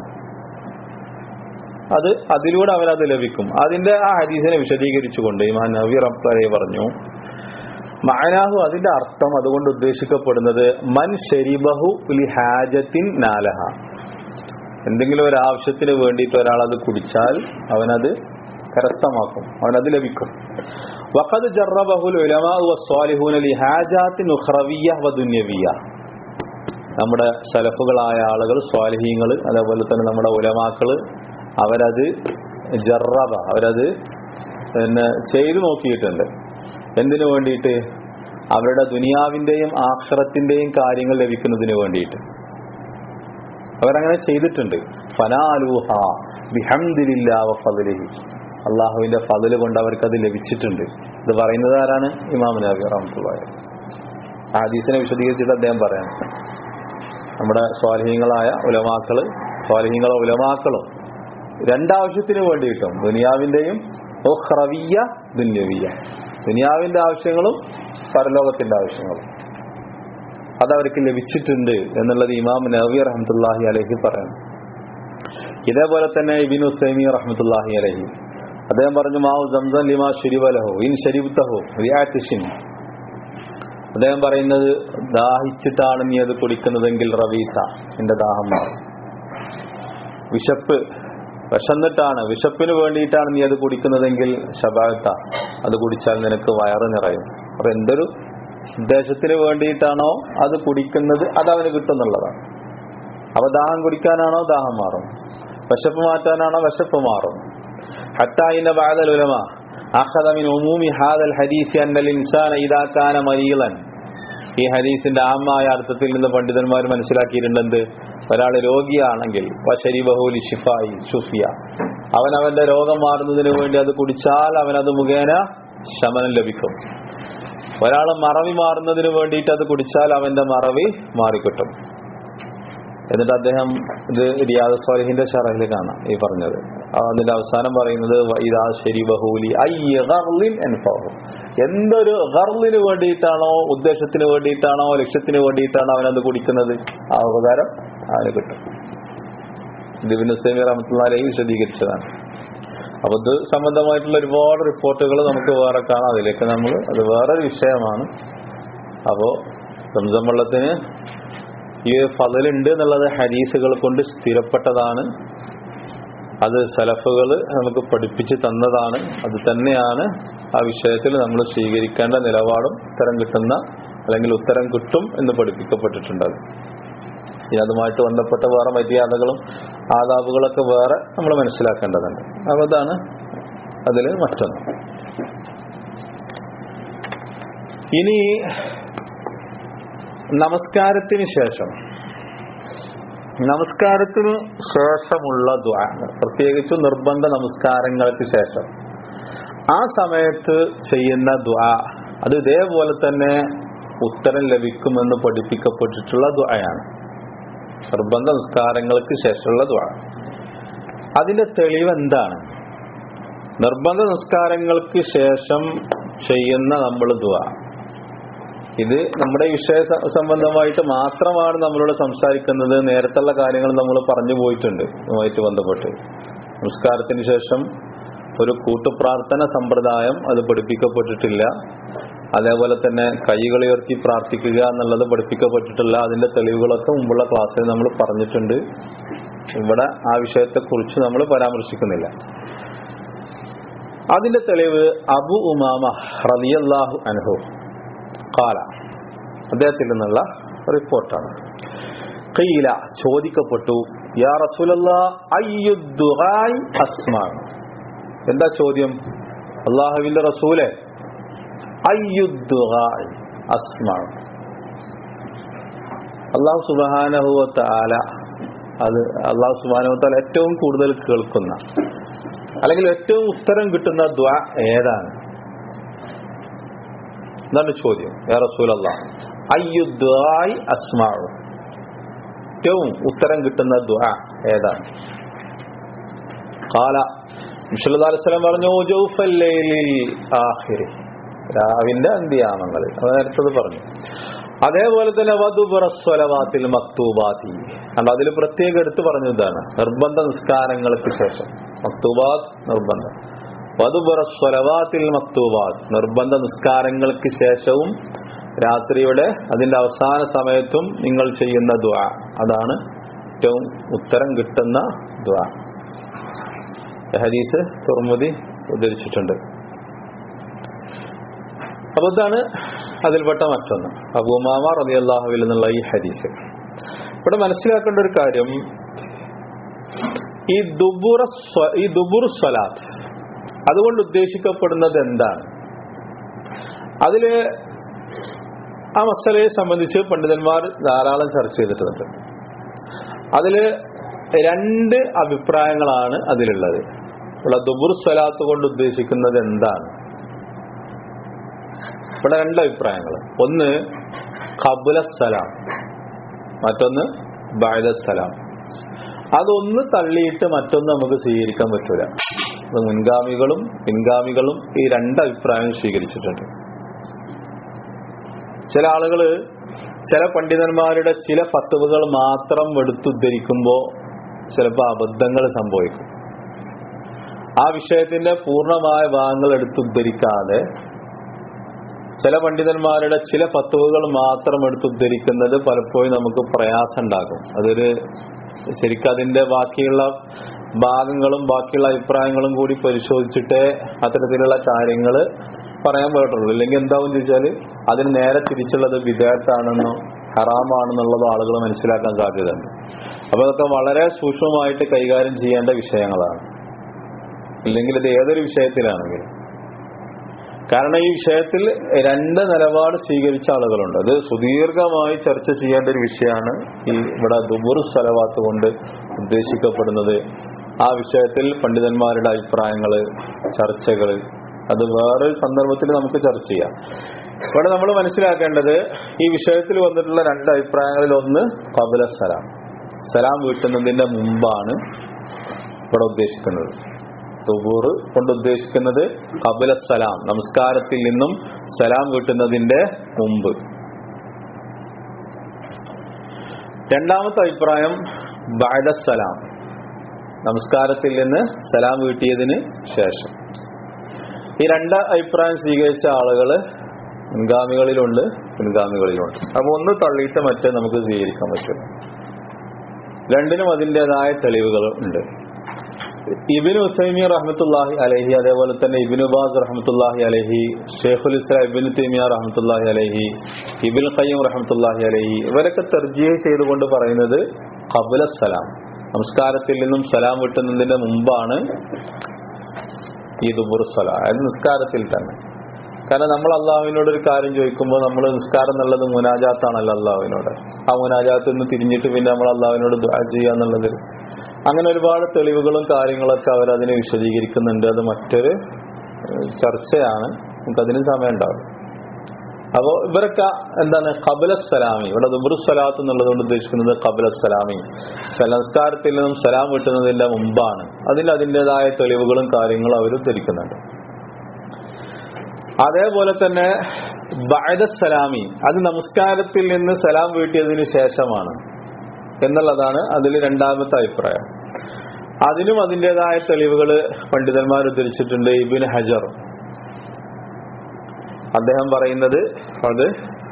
അത് അതിലൂടെ അവനത് ലഭിക്കും അതിന്റെ ആ ഹദീസിനെ വിശദീകരിച്ചുകൊണ്ട് ഇമാൻ നബി റബ്ബറെ പറഞ്ഞു മാനാഹു അതിന്റെ അർത്ഥം അതുകൊണ്ട് ഉദ്ദേശിക്കപ്പെടുന്നത് മൻ ഷെരിബഹു ലി ഹാജത്തിൻ നാലഹ എന്തെങ്കിലും ഒരു ആവശ്യത്തിന് വേണ്ടിയിട്ട് ഒരാൾ അത് കുടിച്ചാൽ അവനത് കരസ്ഥമാക്കും അവനത് ലഭിക്കും വഖദ് ജറബഹുൽ ഉലമാ വസ്വാലിഹൂന ലി ഹാജാത്തിൻ ഉഖ്റവിയ്യ വ ദുന്യവിയ്യ നമ്മുടെ സലഫുകളായ ആളുകൾ സ്വാലിഹീങ്ങൾ അതേപോലെ തന്നെ നമ്മുടെ ഉലമാക്കള് അവരത് ജറബ അവരത് പിന്നെ ചെയ്തു നോക്കിയിട്ടുണ്ട് എന്തിനു വേണ്ടിയിട്ട് അവരുടെ ദുനിയാവിന്റെയും ആക്ഷറത്തിന്റെയും കാര്യങ്ങൾ ലഭിക്കുന്നതിന് വേണ്ടിയിട്ട് അവരങ്ങനെ ചെയ്തിട്ടുണ്ട് ഫനാലൂഹ ബിഹംദില്ലാ ഫലിഹി അള്ളാഹുവിന്റെ ഫതില് കൊണ്ട് അവർക്ക് അത് ലഭിച്ചിട്ടുണ്ട് ഇത് പറയുന്നത് ആരാണ് ഇമാം നബി റഹ്മത്തുള്ളാഹി ഹദീസിനെ വിശദീകരിച്ചിട്ട് അദ്ദേഹം പറയാം നമ്മുടെ സ്വാലിഹ്യങ്ങളായ ഉലമാക്കള് സ്വാലിഹ്യങ്ങളോ ഉലമാക്കളോ രണ്ടാവശ്യത്തിന് വേണ്ടിയിട്ടും ദുനിയാവിന്റെയും ഒഹ്റവിയ ദുന്യവിയ ദുനിയാവിന്റെ ആവശ്യങ്ങളും പരലോകത്തിന്റെ ആവശ്യങ്ങളും അതവർക്ക് ലഭിച്ചിട്ടുണ്ട് എന്നുള്ളത് ഇമാം നബി റഹ്മത്തുല്ലാഹി അലഹി പറയുന്നു ഇതേപോലെ തന്നെ ഇബിൻ ഉസൈമി റഹ്മത്തുല്ലാഹി അലഹി അദ്ദേഹം പറഞ്ഞു മാവു സംസം ലിമാ ഷുരിബലഹോ ഇൻ ഷരീബ്തഹോ റിയാറ്റിഷിൻ അദ്ദേഹം പറയുന്നത് ദാഹിച്ചിട്ടാണ് നീ അത് കുടിക്കുന്നതെങ്കിൽ റവീസ നിന്റെ ദാഹം മാറും വിശപ്പ് വിശന്നിട്ടാണ് വിശപ്പിന് വേണ്ടിയിട്ടാണ് നീ അത് കുടിക്കുന്നതെങ്കിൽ ശബാത്ത അത് കുടിച്ചാൽ നിനക്ക് വയറ് നിറയും അപ്പൊ എന്തൊരു ഉദ്ദേശത്തിന് വേണ്ടിയിട്ടാണോ അത് കുടിക്കുന്നത് അത് അവന് കിട്ടുന്നുള്ളതാണ് അപ്പൊ ദാഹം കുടിക്കാനാണോ ദാഹം മാറും വിശപ്പ് മാറ്റാനാണോ വിശപ്പ് മാറും ഹത്തായിന്റെ ബാധലുലമ അഖദ മിൻ ഉമൂമി ഹാദൽ ഹദീസ് അന്നൽ ഇൻസാന ഇദാ കാന മരീളൻ ഈ ഹദീസിന്റെ ആമായ അർത്ഥത്തിൽ നിന്ന് പണ്ഡിതന്മാർ മനസ്സിലാക്കിയിട്ടുണ്ട് എന്ത് ഒരാൾ രോഗിയാണെങ്കിൽ വശരിബഹുലി ഷിഫായി ഷുഫിയ അവൻ അവന്റെ രോഗം മാറുന്നതിന് വേണ്ടി അത് കുടിച്ചാൽ അവൻ അത് മുഖേന ശമനം ലഭിക്കും ഒരാൾ മറവി മാറുന്നതിന് വേണ്ടിയിട്ട് അത് കുടിച്ചാൽ അവന്റെ മറവി മാറിക്കിട്ടും എന്നിട്ട് അദ്ദേഹം ഇത് റിയാദ് സ്വാലിഹിന്റെ ഷറഹിൽ കാണാം ഈ പറഞ്ഞത് അതിന്റെ അവസാനം പറയുന്നത് ഇതാ ശരി ബഹൂലി അനുഭവം എന്തൊരു ഗർലിന് വേണ്ടിയിട്ടാണോ ഉദ്ദേശത്തിന് വേണ്ടിയിട്ടാണോ ലക്ഷ്യത്തിന് വേണ്ടിയിട്ടാണോ അവനത് കുടിക്കുന്നത് ആ ഉപകാരം അവന് കിട്ടും ദിബിൻ സൈമി റഹമത്തുള്ളാലെയും വിശദീകരിച്ചതാണ് അപ്പൊ ഇത് സംബന്ധമായിട്ടുള്ള ഒരുപാട് റിപ്പോർട്ടുകൾ നമുക്ക് വേറെ കാണാം അതിലേക്ക് നമ്മൾ അത് വേറൊരു വിഷയമാണ് അപ്പോ സംസം വെള്ളത്തിന് ഈ ഫതലുണ്ട് എന്നുള്ളത് ഹരീസുകൾ കൊണ്ട് സ്ഥിരപ്പെട്ടതാണ് അത് സലഫുകൾ നമുക്ക് പഠിപ്പിച്ച് തന്നതാണ് അത് തന്നെയാണ് ആ വിഷയത്തിൽ നമ്മൾ സ്വീകരിക്കേണ്ട നിലപാടും ഉത്തരം കിട്ടുന്ന അല്ലെങ്കിൽ ഉത്തരം കിട്ടും എന്ന് പഠിപ്പിക്കപ്പെട്ടിട്ടുണ്ട് അത് ഇനി അതുമായിട്ട് ബന്ധപ്പെട്ട വേറെ മര്യാദകളും ആദാബുകളൊക്കെ വേറെ നമ്മൾ മനസ്സിലാക്കേണ്ടതുണ്ട് അപ്പൊ അതാണ് അതിൽ മറ്റൊന്ന് ഇനി നമസ്കാരത്തിന് ശേഷം നമസ്കാരത്തിന് ശേഷമുള്ള ദ്വാ പ്രത്യേകിച്ചും നിർബന്ധ നമസ്കാരങ്ങൾക്ക് ശേഷം ആ സമയത്ത് ചെയ്യുന്ന ദ്വാ അത് ഇതേപോലെ തന്നെ ഉത്തരം ലഭിക്കുമെന്ന് പഠിപ്പിക്കപ്പെട്ടിട്ടുള്ള ദ്വായാണ് നിർബന്ധ നമസ്കാരങ്ങൾക്ക് ശേഷമുള്ള ദ്വാ അതിന്റെ തെളിവ് എന്താണ് നിർബന്ധ നമസ്കാരങ്ങൾക്ക് ശേഷം ചെയ്യുന്ന നമ്മൾ ദ്വാ ഇത് നമ്മുടെ വിഷയ സംബന്ധമായിട്ട് മാത്രമാണ് നമ്മളോട് സംസാരിക്കുന്നത് നേരത്തുള്ള കാര്യങ്ങൾ നമ്മൾ പറഞ്ഞു പോയിട്ടുണ്ട് ഇതുമായിട്ട് ബന്ധപ്പെട്ട് നമസ്കാരത്തിന് ശേഷം ഒരു കൂട്ടുപ്രാർത്ഥന സമ്പ്രദായം അത് പഠിപ്പിക്കപ്പെട്ടിട്ടില്ല അതേപോലെ തന്നെ കൈകൾ ഉയർത്തി പ്രാർത്ഥിക്കുക എന്നുള്ളത് പഠിപ്പിക്കപ്പെട്ടിട്ടില്ല അതിന്റെ തെളിവുകളൊക്കെ മുമ്പുള്ള ക്ലാസ്സിൽ നമ്മൾ പറഞ്ഞിട്ടുണ്ട് ഇവിടെ ആ വിഷയത്തെക്കുറിച്ച് നമ്മൾ പരാമർശിക്കുന്നില്ല അതിന്റെ തെളിവ് അബു ഉമാമ റലിയല്ലാഹു അൻഹു കാല അദ്ദേഹത്തിൽ നിന്നുള്ള റിപ്പോർട്ടാണ് കീല ചോദിക്കപ്പെട്ടു യാ റസൂലല്ലാ അയ്യുദ്ദുആയി അസ്മാൻ എന്താ ചോദ്യം അള്ളാഹുവിന്റെ റസൂലെ അയ്യുദ്ദുആയി അസ്മാൻ അള്ളാഹു സുബാനഹുവത്ത ആല അത് അള്ളാഹു സുബാനുവത്താല ഏറ്റവും കൂടുതൽ കേൾക്കുന്ന അല്ലെങ്കിൽ ഏറ്റവും ഉത്തരം കിട്ടുന്ന ദ്വാ ഏതാണ് എന്താണ് ചോദ്യം യാ റസൂലല്ല അയ്യുദ്വായി അസ്മാഉ ഏറ്റവും ഉത്തരം കിട്ടുന്ന ദ്വാ ഏതാണ് കാല മുസ്ലിം പറഞ്ഞു ജൗഫല്ലൈലിൽ ആഖിരി രാവിന്റെ അന്ത്യാമങ്ങൾ അത് നേരത്തത് പറഞ്ഞു അതേപോലെ തന്നെ വധുപുറസ്വലവാത്തിൽ മക്തൂബാത്തി കണ്ടോ അതിൽ പ്രത്യേകം എടുത്തു പറഞ്ഞു ഇതാണ് നിർബന്ധ നിസ്കാരങ്ങൾക്ക് ശേഷം മക്തൂബാത്ത് നിർബന്ധം വധുപുറസ്വലവാത്തിൽ മക്തൂബാത്ത് നിർബന്ധ നിസ്കാരങ്ങൾക്ക് ശേഷവും രാത്രിയുടെ അതിന്റെ അവസാന സമയത്തും നിങ്ങൾ ചെയ്യുന്ന ദ്വാ അതാണ് ഏറ്റവും ഉത്തരം കിട്ടുന്ന ദ്വാ ഹദീസ് തുറമുതി ഉദ്ധരിച്ചിട്ടുണ്ട് അപ്പൊ ഇതാണ് അതിൽപ്പെട്ട മറ്റൊന്ന് അബൂമാമ റബി അള്ളാഹുവിൽ നിന്നുള്ള ഈ ഹദീസ് ഇവിടെ മനസ്സിലാക്കേണ്ട ഒരു കാര്യം ഈ ദുബുറ ഈ ദുബുർ സ്വലാത്ത് അതുകൊണ്ട് ഉദ്ദേശിക്കപ്പെടുന്നത് എന്താണ് അതില് ആ മസലയെ സംബന്ധിച്ച് പണ്ഡിതന്മാർ ധാരാളം ചർച്ച ചെയ്തിട്ടുണ്ട് അതില് രണ്ട് അഭിപ്രായങ്ങളാണ് അതിലുള്ളത് ഇവിടെ ദുബുർ സ്വലാത്ത് കൊണ്ട് ഉദ്ദേശിക്കുന്നത് എന്താണ് ഇവിടെ രണ്ട് അഭിപ്രായങ്ങൾ ഒന്ന് കബുല സലാം മറ്റൊന്ന് ബായദ സലാം അതൊന്ന് തള്ളിയിട്ട് മറ്റൊന്ന് നമുക്ക് സ്വീകരിക്കാൻ പറ്റൂല അത് മുൻഗാമികളും പിൻഗാമികളും ഈ രണ്ട് അഭിപ്രായം സ്വീകരിച്ചിട്ടുണ്ട് ചില ആളുകള് ചില പണ്ഡിതന്മാരുടെ ചില പത്തുവകൾ മാത്രം എടുത്തുദ്ധരിക്കുമ്പോൾ ചിലപ്പോൾ അബദ്ധങ്ങൾ സംഭവിക്കും ആ വിഷയത്തിന്റെ പൂർണ്ണമായ ഭാഗങ്ങൾ എടുത്തുദ്ധരിക്കാതെ ചില പണ്ഡിതന്മാരുടെ ചില പത്തുവകൾ മാത്രം എടുത്തുദ്ധരിക്കുന്നത് പലപ്പോഴും നമുക്ക് പ്രയാസം ഉണ്ടാകും അതൊരു ശരിക്കും അതിന്റെ ബാക്കിയുള്ള ഭാഗങ്ങളും ബാക്കിയുള്ള അഭിപ്രായങ്ങളും കൂടി പരിശോധിച്ചിട്ടേ അത്തരത്തിലുള്ള കാര്യങ്ങൾ പറയാൻ പാടുള്ളൂ ഇല്ലെങ്കിൽ എന്താവും ചോദിച്ചാൽ അതിന് നേരെ തിരിച്ചുള്ളത് വിദേഹത്താണെന്നോ ഹറാമാണെന്നുള്ളതോ ആളുകൾ മനസ്സിലാക്കാൻ സാധ്യതയുണ്ട് അപ്പൊ അതൊക്കെ വളരെ സൂക്ഷ്മമായിട്ട് കൈകാര്യം ചെയ്യേണ്ട വിഷയങ്ങളാണ് ഇല്ലെങ്കിൽ ഇത് ഏതൊരു വിഷയത്തിലാണെങ്കിലും കാരണം ഈ വിഷയത്തിൽ രണ്ട് നിലപാട് സ്വീകരിച്ച ആളുകളുണ്ട് അത് സുദീർഘമായി ചർച്ച ചെയ്യേണ്ട ഒരു വിഷയമാണ് ഈ ഇവിടെ ദുബുർ സ്ഥലവാത്ത് കൊണ്ട് ഉദ്ദേശിക്കപ്പെടുന്നത് ആ വിഷയത്തിൽ പണ്ഡിതന്മാരുടെ അഭിപ്രായങ്ങൾ ചർച്ചകൾ അത് വേറൊരു സന്ദർഭത്തിൽ നമുക്ക് ചർച്ച ചെയ്യാം ഇവിടെ നമ്മൾ മനസ്സിലാക്കേണ്ടത് ഈ വിഷയത്തിൽ വന്നിട്ടുള്ള രണ്ട് അഭിപ്രായങ്ങളിൽ ഒന്ന് കബുല സലാം സലാം വീട്ടുന്നതിന്റെ മുമ്പാണ് ഇവിടെ ഉദ്ദേശിക്കുന്നത് തുബൂർ കൊണ്ട് ഉദ്ദേശിക്കുന്നത് കബുല സലാം നമസ്കാരത്തിൽ നിന്നും സലാം വീട്ടുന്നതിന്റെ മുമ്പ് രണ്ടാമത്തെ അഭിപ്രായം ബാദ സലാം നമസ്കാരത്തിൽ നിന്ന് സലാം വീട്ടിയതിന് ശേഷം ഈ രണ്ട് അഭിപ്രായം സ്വീകരിച്ച ആളുകള് മുൻഗാമികളിലുണ്ട് പിൻഗാമികളിലുണ്ട് അപ്പൊ ഒന്ന് തള്ളിയിട്ട് മറ്റേ നമുക്ക് സ്വീകരിക്കാൻ പറ്റും രണ്ടിനും അതിൻ്റെതായ തെളിവുകൾ ഉണ്ട് ഇബിന് ഉസൈമി റഹ്മത്തുല്ലാഹി അലഹി അതേപോലെ തന്നെ ഇബിന് ബാസ് റഹ്മത്തുല്ലാഹി അലഹി ഷെയ്ഖുൽ ഇസ്ലാം ഇബിൻ തൈമിയ റഹ്മത്തുല്ലാഹി അലഹി ഇബിൻ ഖയ്യം റഹ്മത്തുല്ലാഹി അലഹി ഇവരൊക്കെ തെർജീഹ് ചെയ്തുകൊണ്ട് പറയുന്നത് കബുല സലാം നമസ്കാരത്തിൽ നിന്നും സലാം വിട്ടുന്നതിന്റെ മുമ്പാണ് ഈ ദുബുർ സലാം അതായത് നിസ്കാരത്തിൽ തന്നെ കാരണം നമ്മൾ അള്ളാഹുവിനോട് ഒരു കാര്യം ചോദിക്കുമ്പോൾ നമ്മൾ നിസ്കാരം എന്നുള്ളത് മുനാജാത്താണല്ലോ അള്ളാഹുവിനോട് ആ മുനാജാത്ത് നിന്ന് തിരിഞ്ഞിട്ട് പിന്നെ നമ്മൾ അള്ളാഹുവിനോട് ദുആ ചെയ്യുക എന്നുള്ളത് അങ്ങനെ ഒരുപാട് തെളിവുകളും കാര്യങ്ങളൊക്കെ അവരതിനെ വിശദീകരിക്കുന്നുണ്ട് അത് മറ്റൊരു ഏഹ്, ചർച്ചയാണ് നമുക്കതിന് സമയം ഉണ്ടാവും അപ്പോ ഇവരൊക്കെ എന്താണ് കബല സലാമി ഇവിടെ ദുബുർ സലാത്ത് എന്നുള്ളത് കൊണ്ട് ഉദ്ദേശിക്കുന്നത് കബല സലാമി നമസ്കാരത്തിൽ നിന്നും സലാം വിട്ടുന്നതിന്റെ മുമ്പാണ് അതിൽ അതിൻ്റെതായ തെളിവുകളും കാര്യങ്ങളും അവർ ധരിക്കുന്നുണ്ട് അതേപോലെ തന്നെ ബഅദ സലാമി അത് നമസ്കാരത്തിൽ നിന്ന് സലാം വീട്ടിയതിന് ശേഷമാണ് എന്നുള്ളതാണ് അതിൽ രണ്ടാമത്തെ അഭിപ്രായം അതിനും അതിൻ്റെതായ തെളിവുകൾ പണ്ഡിതന്മാർ ഉദ്ധരിച്ചിട്ടുണ്ട് ഇബിൻ ഹജർ അദ്ദേഹം പറയുന്നത് അത്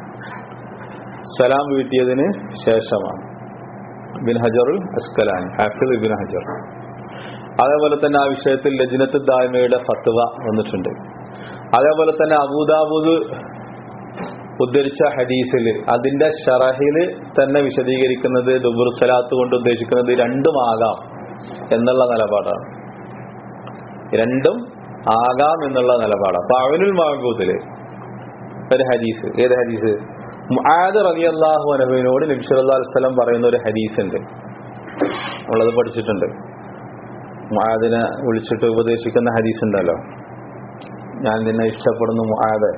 സലാം വീട്ടിയതിന് ശേഷമാണ് ഇബിൻ ഹജറുൽ അസ്കലാൻ ഹാഫിദ് ഇബിൻ ഹജർ അതേപോലെ തന്നെ ആ വിഷയത്തിൽ ലജ്നത്ത് ദായ്മയുടെ ഫത്വ വന്നിട്ടുണ്ട് അതേപോലെ തന്നെ അബൂദാബൂദ് ഉദ്ധരിച്ച ഹദീസിൽ അതിന്റെ ഷറഹില് തന്നെ വിശദീകരിക്കുന്നത് ദുബുർ സലാത്ത് കൊണ്ട് ഉദ്ദേശിക്കുന്നത് രണ്ടുമാകാം എന്നുള്ള നിലപാടാണ് രണ്ടും ആകാം എന്നുള്ള നിലപാടാണ് അപ്പൊ അവനുൽ മഹബൂദില് ഒരു ഹദീസ് ഏത് ഹദീസ് മുആദ് റബി അള്ളാഹു അനബിനോട് നബി സല്ലല്ലാഹു അലൈഹി വസല്ലം പറയുന്ന ഒരു ഹദീസ് ഉണ്ട് നമ്മളത് പഠിച്ചിട്ടുണ്ട് മുആദിനെ വിളിച്ചിട്ട് ഉപദേശിക്കുന്ന ഹദീസ് ഉണ്ടല്ലോ ഞാൻ നിന്നെ ഇഷ്ടപ്പെടുന്നു മുആദ്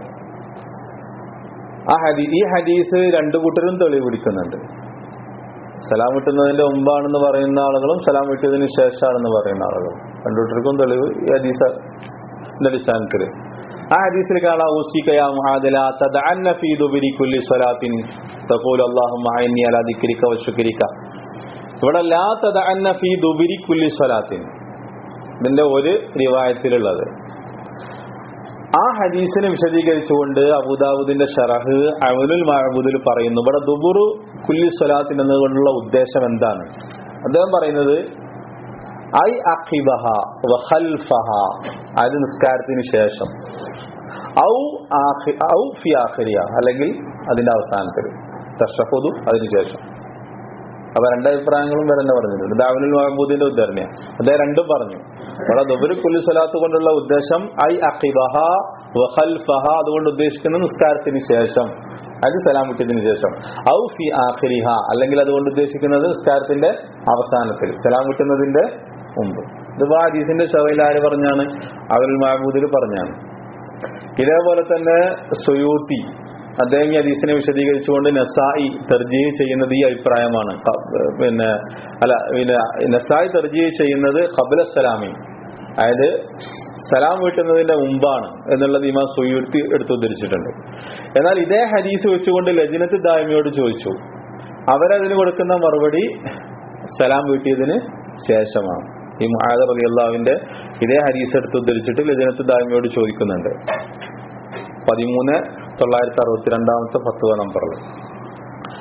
ആ ഹദീ ഈ ഹദീസ് രണ്ടു കൂട്ടരും തെളിവ് പിടിക്കുന്നുണ്ട് സലാം വിട്ടുന്നതിന്റെ മുമ്പാണെന്ന് പറയുന്ന ആളുകളും സലാം വിട്ടതിന് ശേഷമാണെന്ന് പറയുന്ന ആളുകളും രണ്ടു കൂട്ടർക്കും തെളിവ് ഈ ഹദീസിന്റെ അടിസ്ഥാനത്തിൽ ആ ഹദീസിൽ കാണാം ഊസിക യാ മുആദ് ലാ തദഅന്ന ഫീ ദുബരി കുല്ലി സ്വലാത്തിൻ തഖൂലു അല്ലാഹുമ്മ അഇന്നി അലാ ദിക്രിക വശുക്രിക ഇവിടെ ലാ തദഅന്ന ഫീ ദുബരി കുല്ലി സ്വലാത്തിൻ ഇതിന്റെ ഒരു റിവായത്തിലുള്ളത് ആ ഹദീസിനെ വിശദീകരിച്ചുകൊണ്ട് അബുദാബുദിന്റെ ഷറഹ് അവനുൽ മഹബൂദിൽ പറയുന്നു ഇവിടെ ദുബുറു കുല്ലി സ്വലാത്തിൻ എന്നതുകൊണ്ടുള്ള ഉദ്ദേശം എന്താണ് അദ്ദേഹം പറയുന്നത് ഐ അഖിബഹ വഖൽഫഹ അത് നിസ്കാരത്തിന് ശേഷം ഔ ആഖി- ഔ ഫി ആഖിരിയ അല്ലെങ്കിൽ അതിന്റെ അവസാനത്തിൽ തഷഹുദു അതിനുശേഷം അപ്പൊ രണ്ടഭിപ്രായങ്ങളും വരെ തന്നെ പറഞ്ഞിട്ടുണ്ട് ദാവനുൽ മഹബൂദിന്റെ ഉദ്ധരണിയാണ് അദ്ദേഹം രണ്ടും പറഞ്ഞു ഇവിടെ ദുബുരു കുല്ലി സ്വലാത്ത് കൊണ്ടുള്ള ഉദ്ദേശം ഐ അഖിബഹ വഖൽഫഹ അതുകൊണ്ട് ഉദ്ദേശിക്കുന്നത് നിസ്കാരത്തിന് ശേഷം അത് സലാം വിട്ടതിന് ശേഷം ഔ ഫി ആഖിരിഹ അല്ലെങ്കിൽ അതുകൊണ്ട് ഉദ്ദേശിക്കുന്നത് നിസ്കാരത്തിന്റെ അവസാനത്തിൽ സലാം വിട്ടുന്നതിന്റെ മുമ്പ് ഇത് ഹദീസിന്റെ ഷവയിൽ ആര് പറഞ്ഞാണ് അവരുൽ മഹബൂദിൽ പറഞ്ഞാണ് ഇതേപോലെ തന്നെ സുയൂത്തി അദ്ദേഹം ഈ ഹദീസിനെ വിശദീകരിച്ചുകൊണ്ട് നസായി തെർജീഹ് ചെയ്യുന്നത് ഈ അഭിപ്രായമാണ് ക- പിന്നെ അല്ല പിന്നെ നസായി തെർജീഹ് ചെയ്യുന്നത് ഖബല സലാമി അതായത് സലാം വീട്ടുന്നതിന്റെ മുമ്പാണ് എന്നുള്ളത് ഇമാം സുയൂത്തി എടുത്തു ഉദ്ധരിച്ചിട്ടുണ്ട് എന്നാൽ ഇതേ ഹദീസ് വെച്ചുകൊണ്ട് ലജിനത്ത് ദായ്മയോട് ചോദിച്ചു അവരതിന് കൊടുക്കുന്ന മറുപടി സലാം വീട്ടിയതിന് ശേഷമാണ് ഈ മുഹാദർ അലി അള്ളാഹുവിന്റെ ഇതേ ഹദീസ് എടുത്ത് ഉദ്ധരിച്ചിട്ട് ലജനത്ത് ദായ്മയോട് ചോദിക്കുന്നുണ്ട് പതിമൂന്ന് തൊള്ളായിരത്തി അറുപത്തിരണ്ടാമത്തെ ഫത്വ നമ്പറിൽ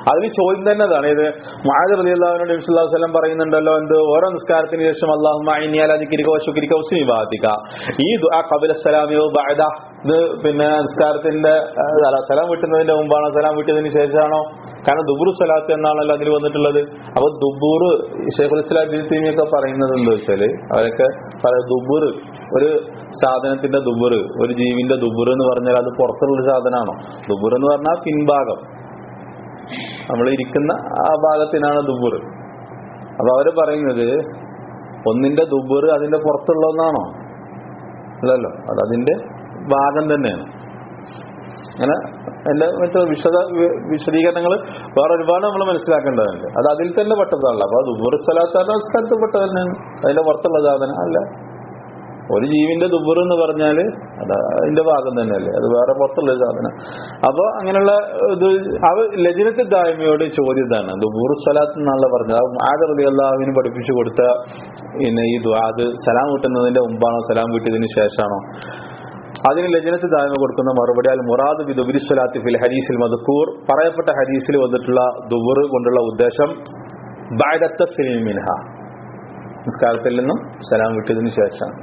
അതിന് ചോദ്യം തന്നെ അതാണ് ഇത് മുആദ് റളിയല്ലാഹു അൻഹു നബി വസല്ലം പറയുന്നുണ്ടല്ലോ എന്ത് ഓരോ നിസ്കാരത്തിന് ശേഷം അല്ലാഹുമ്മ ഇന്നി അലാ ദിക്രിക വ ശുക്രിക വ ഹുസ്നി ഇബാദതിക ഈ ദുആ ഖബല സലാമി വ ബഅദ ഇത് പിന്നെ നിസ്കാരത്തിന്റെ ആ, അല്ല, സലാം വിട്ടുന്നതിന്റെ മുമ്പാണോ സലാം വിട്ടതിന് ശേഷമാണോ കാരണം ദുബൂർ സലാത്ത് എന്നാണല്ലോ അതിൽ വന്നിട്ടുള്ളത് അപ്പൊ ദുബൂർ ഷെയ്ഖുൽ ഇസ്ലാം ഇബ്നു തൈമിയൊക്കെ പറയുന്നത് എന്താ വെച്ചാല് അവരൊക്കെ പറയും ദുബൂർ ഒരു സാധനത്തിന്റെ ദുബൂർ ഒരു ജീവിന്റെ ദുബൂർ എന്ന് പറഞ്ഞാൽ അത് പുറത്തുള്ള സാധനമാണോ ദുബൂർ എന്ന് പറഞ്ഞാൽ പിൻഭാഗം നമ്മൾ ഇരിക്കുന്ന ആ ഭാഗത്തിനാണ് ദുബൂർ അപ്പൊ അവര് പറയുന്നത് ഒന്നിന്റെ ദുബൂർ അതിന്റെ പുറത്തുള്ള ഒന്നാണോ അല്ലല്ലോ അത് അതിന്റെ ഭാഗം തന്നെയാണ് അങ്ങനെ എന്റെ മറ്റേ വിശദ വി- വിശദീകരണങ്ങൾ വേറെ ഒരുപാട് നമ്മൾ മനസ്സിലാക്കേണ്ടതുണ്ട് അത് അതിൽ തന്നെ പെട്ടതല്ല അപ്പൊ ദുബൂർ സ്ഥലത്ത് സ്ഥലത്ത് പെട്ടത് തന്നെയാണ് അതിന്റെ പുറത്തുള്ള സാധനം അല്ല ഒരു ജീവിന്റെ ദുബൂർ എന്ന് പറഞ്ഞാല് അത് അതിന്റെ ഭാഗം തന്നെയല്ലേ അത് വേറെ പുറത്തുള്ള സാധനം അപ്പൊ അങ്ങനെയുള്ള ഇത് അവ ലജനത്ത് ദായ്മയോട് ചോദ്യം ഇതാണ് ദുബൂർ സ്വലാത്ത് എന്നാണല്ലോ പറഞ്ഞത് അത് ആദർലി അള്ളാഹുവിന് പഠിപ്പിച്ചു കൊടുത്ത പിന്നെ ഈ ദുആ അത് സലാം വീട്ടുന്നതിന്റെ മുമ്പാണോ സലാം വീട്ടിയതിന് ശേഷമാണോ അതിന് ലജനത്ത് ദായ്മ കൊടുക്കുന്ന മറുപടി അൽ മുറാദ് ബി ദുബിരി സ്വലാത്തി ഫിൽ ഹദീസിൽ മദ്കൂർ പറയപ്പെട്ട ഹദീസിൽ വന്നിട്ടുള്ള ദുബുർ കൊണ്ടുള്ള ഉദ്ദേശം ബഅദത്ത മിൻഹ നിസ്കാരത്തിൽ നിന്നും സലാം വിട്ടതിന് ശേഷം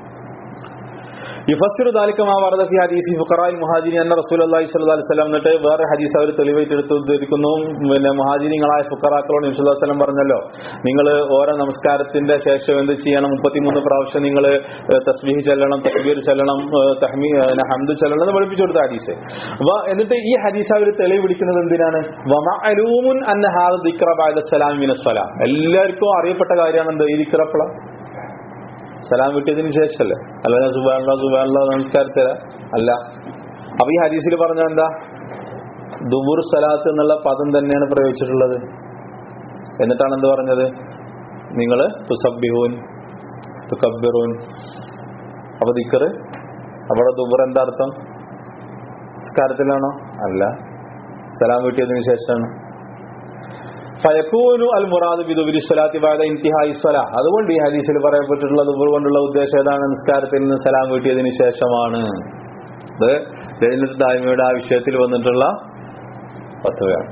യുഫസിർ ദാലിക്കമാ വർദ്ധ ഫി ഹദീസി ഫുഖറായിൽ മുഹാജിരി എന്ന റസൂലുള്ളാഹി സ്വല്ലല്ലാഹി അലൈഹി വസല്ലം എന്നിട്ട് വേറെ ഹദീസ് അവർ തെളിവായിട്ട് എടുത്ത് ഉദ്ധരിക്കുന്നു പിന്നെ മുഹാജിരിങ്ങളായ ഫുഖറാക്കളോട് നബി സല്ലല്ലാഹു അലൈഹി വസല്ലം പറഞ്ഞല്ലോ നിങ്ങൾ ഓരോ നമസ്കാരത്തിന്റെ ശേഷം എന്ത് ചെയ്യണം മുപ്പത്തിമൂന്ന് പ്രാവശ്യം നിങ്ങൾ തസ്ബീഹ് ചെല്ലണം തക്ബീർ ചെല്ലണം ഏഹ് തഹ്മീ ഏഹ് ഹംദ് ചെല്ലണം എന്ന് പഠിപ്പിച്ചു കൊടുത്ത ഹദീസ് അപ്പൊ എന്നിട്ട് ഈ ഹദീസ് അവർ തെളിവ് പിടിക്കുന്നത് എന്തിനാണ് വമഅലൂമുൻ അന്ന ഹാദ ദിക്റ ബഅദ സലാം മിനസ് സ്വലാം എല്ലാവർക്കും അറിയപ്പെട്ട കാര്യമാണ് എന്ത് ഈ ദിക്റപ്പള സലാം വിട്ടിയതിന് ശേഷമല്ലേ അല്ല ഞാൻ സുബാനുള്ള സുബാനുള്ള നമസ്കാരത്തില അല്ല അപ്പൊ ഈ ഹദീസിൽ പറഞ്ഞ എന്താ ദുബൂർ സലാത്ത് എന്നുള്ള പദം തന്നെയാണ് പ്രയോഗിച്ചിട്ടുള്ളത് എന്നിട്ടാണ് എന്ത് പറഞ്ഞത് നിങ്ങള് തുസബിഹൂൻ തുക്കബിറൂൻ അപ്പൊ ദിക്കറ് അവിടെ ദുബൂർ എന്താ അർത്ഥം നമസ്കാരത്തിലാണോ അല്ല സലാം വീട്ടിയതിനു ശേഷമാണ് ഫയക്കൂനു അൽ മുറാദ് ബിദുബിരി സ്വലാത്തി ബാദ ഇന്തിഹായി സ്വല അതുകൊണ്ട് ഈ ഹദീസിൽ പറയപ്പെട്ടിട്ടുള്ള ദുബൂർ കൊണ്ടുള്ള ഉദ്ദേശം ഏതാണ് നിസ്കാരത്തിൽ നിന്ന് സലാം വീട്ടിയതിനു ശേഷമാണ് ഇത് ലൈലത്ത് ദായ്മയുടെ ആ വിഷയത്തിൽ വന്നിട്ടുള്ള പത്തുകയാണ്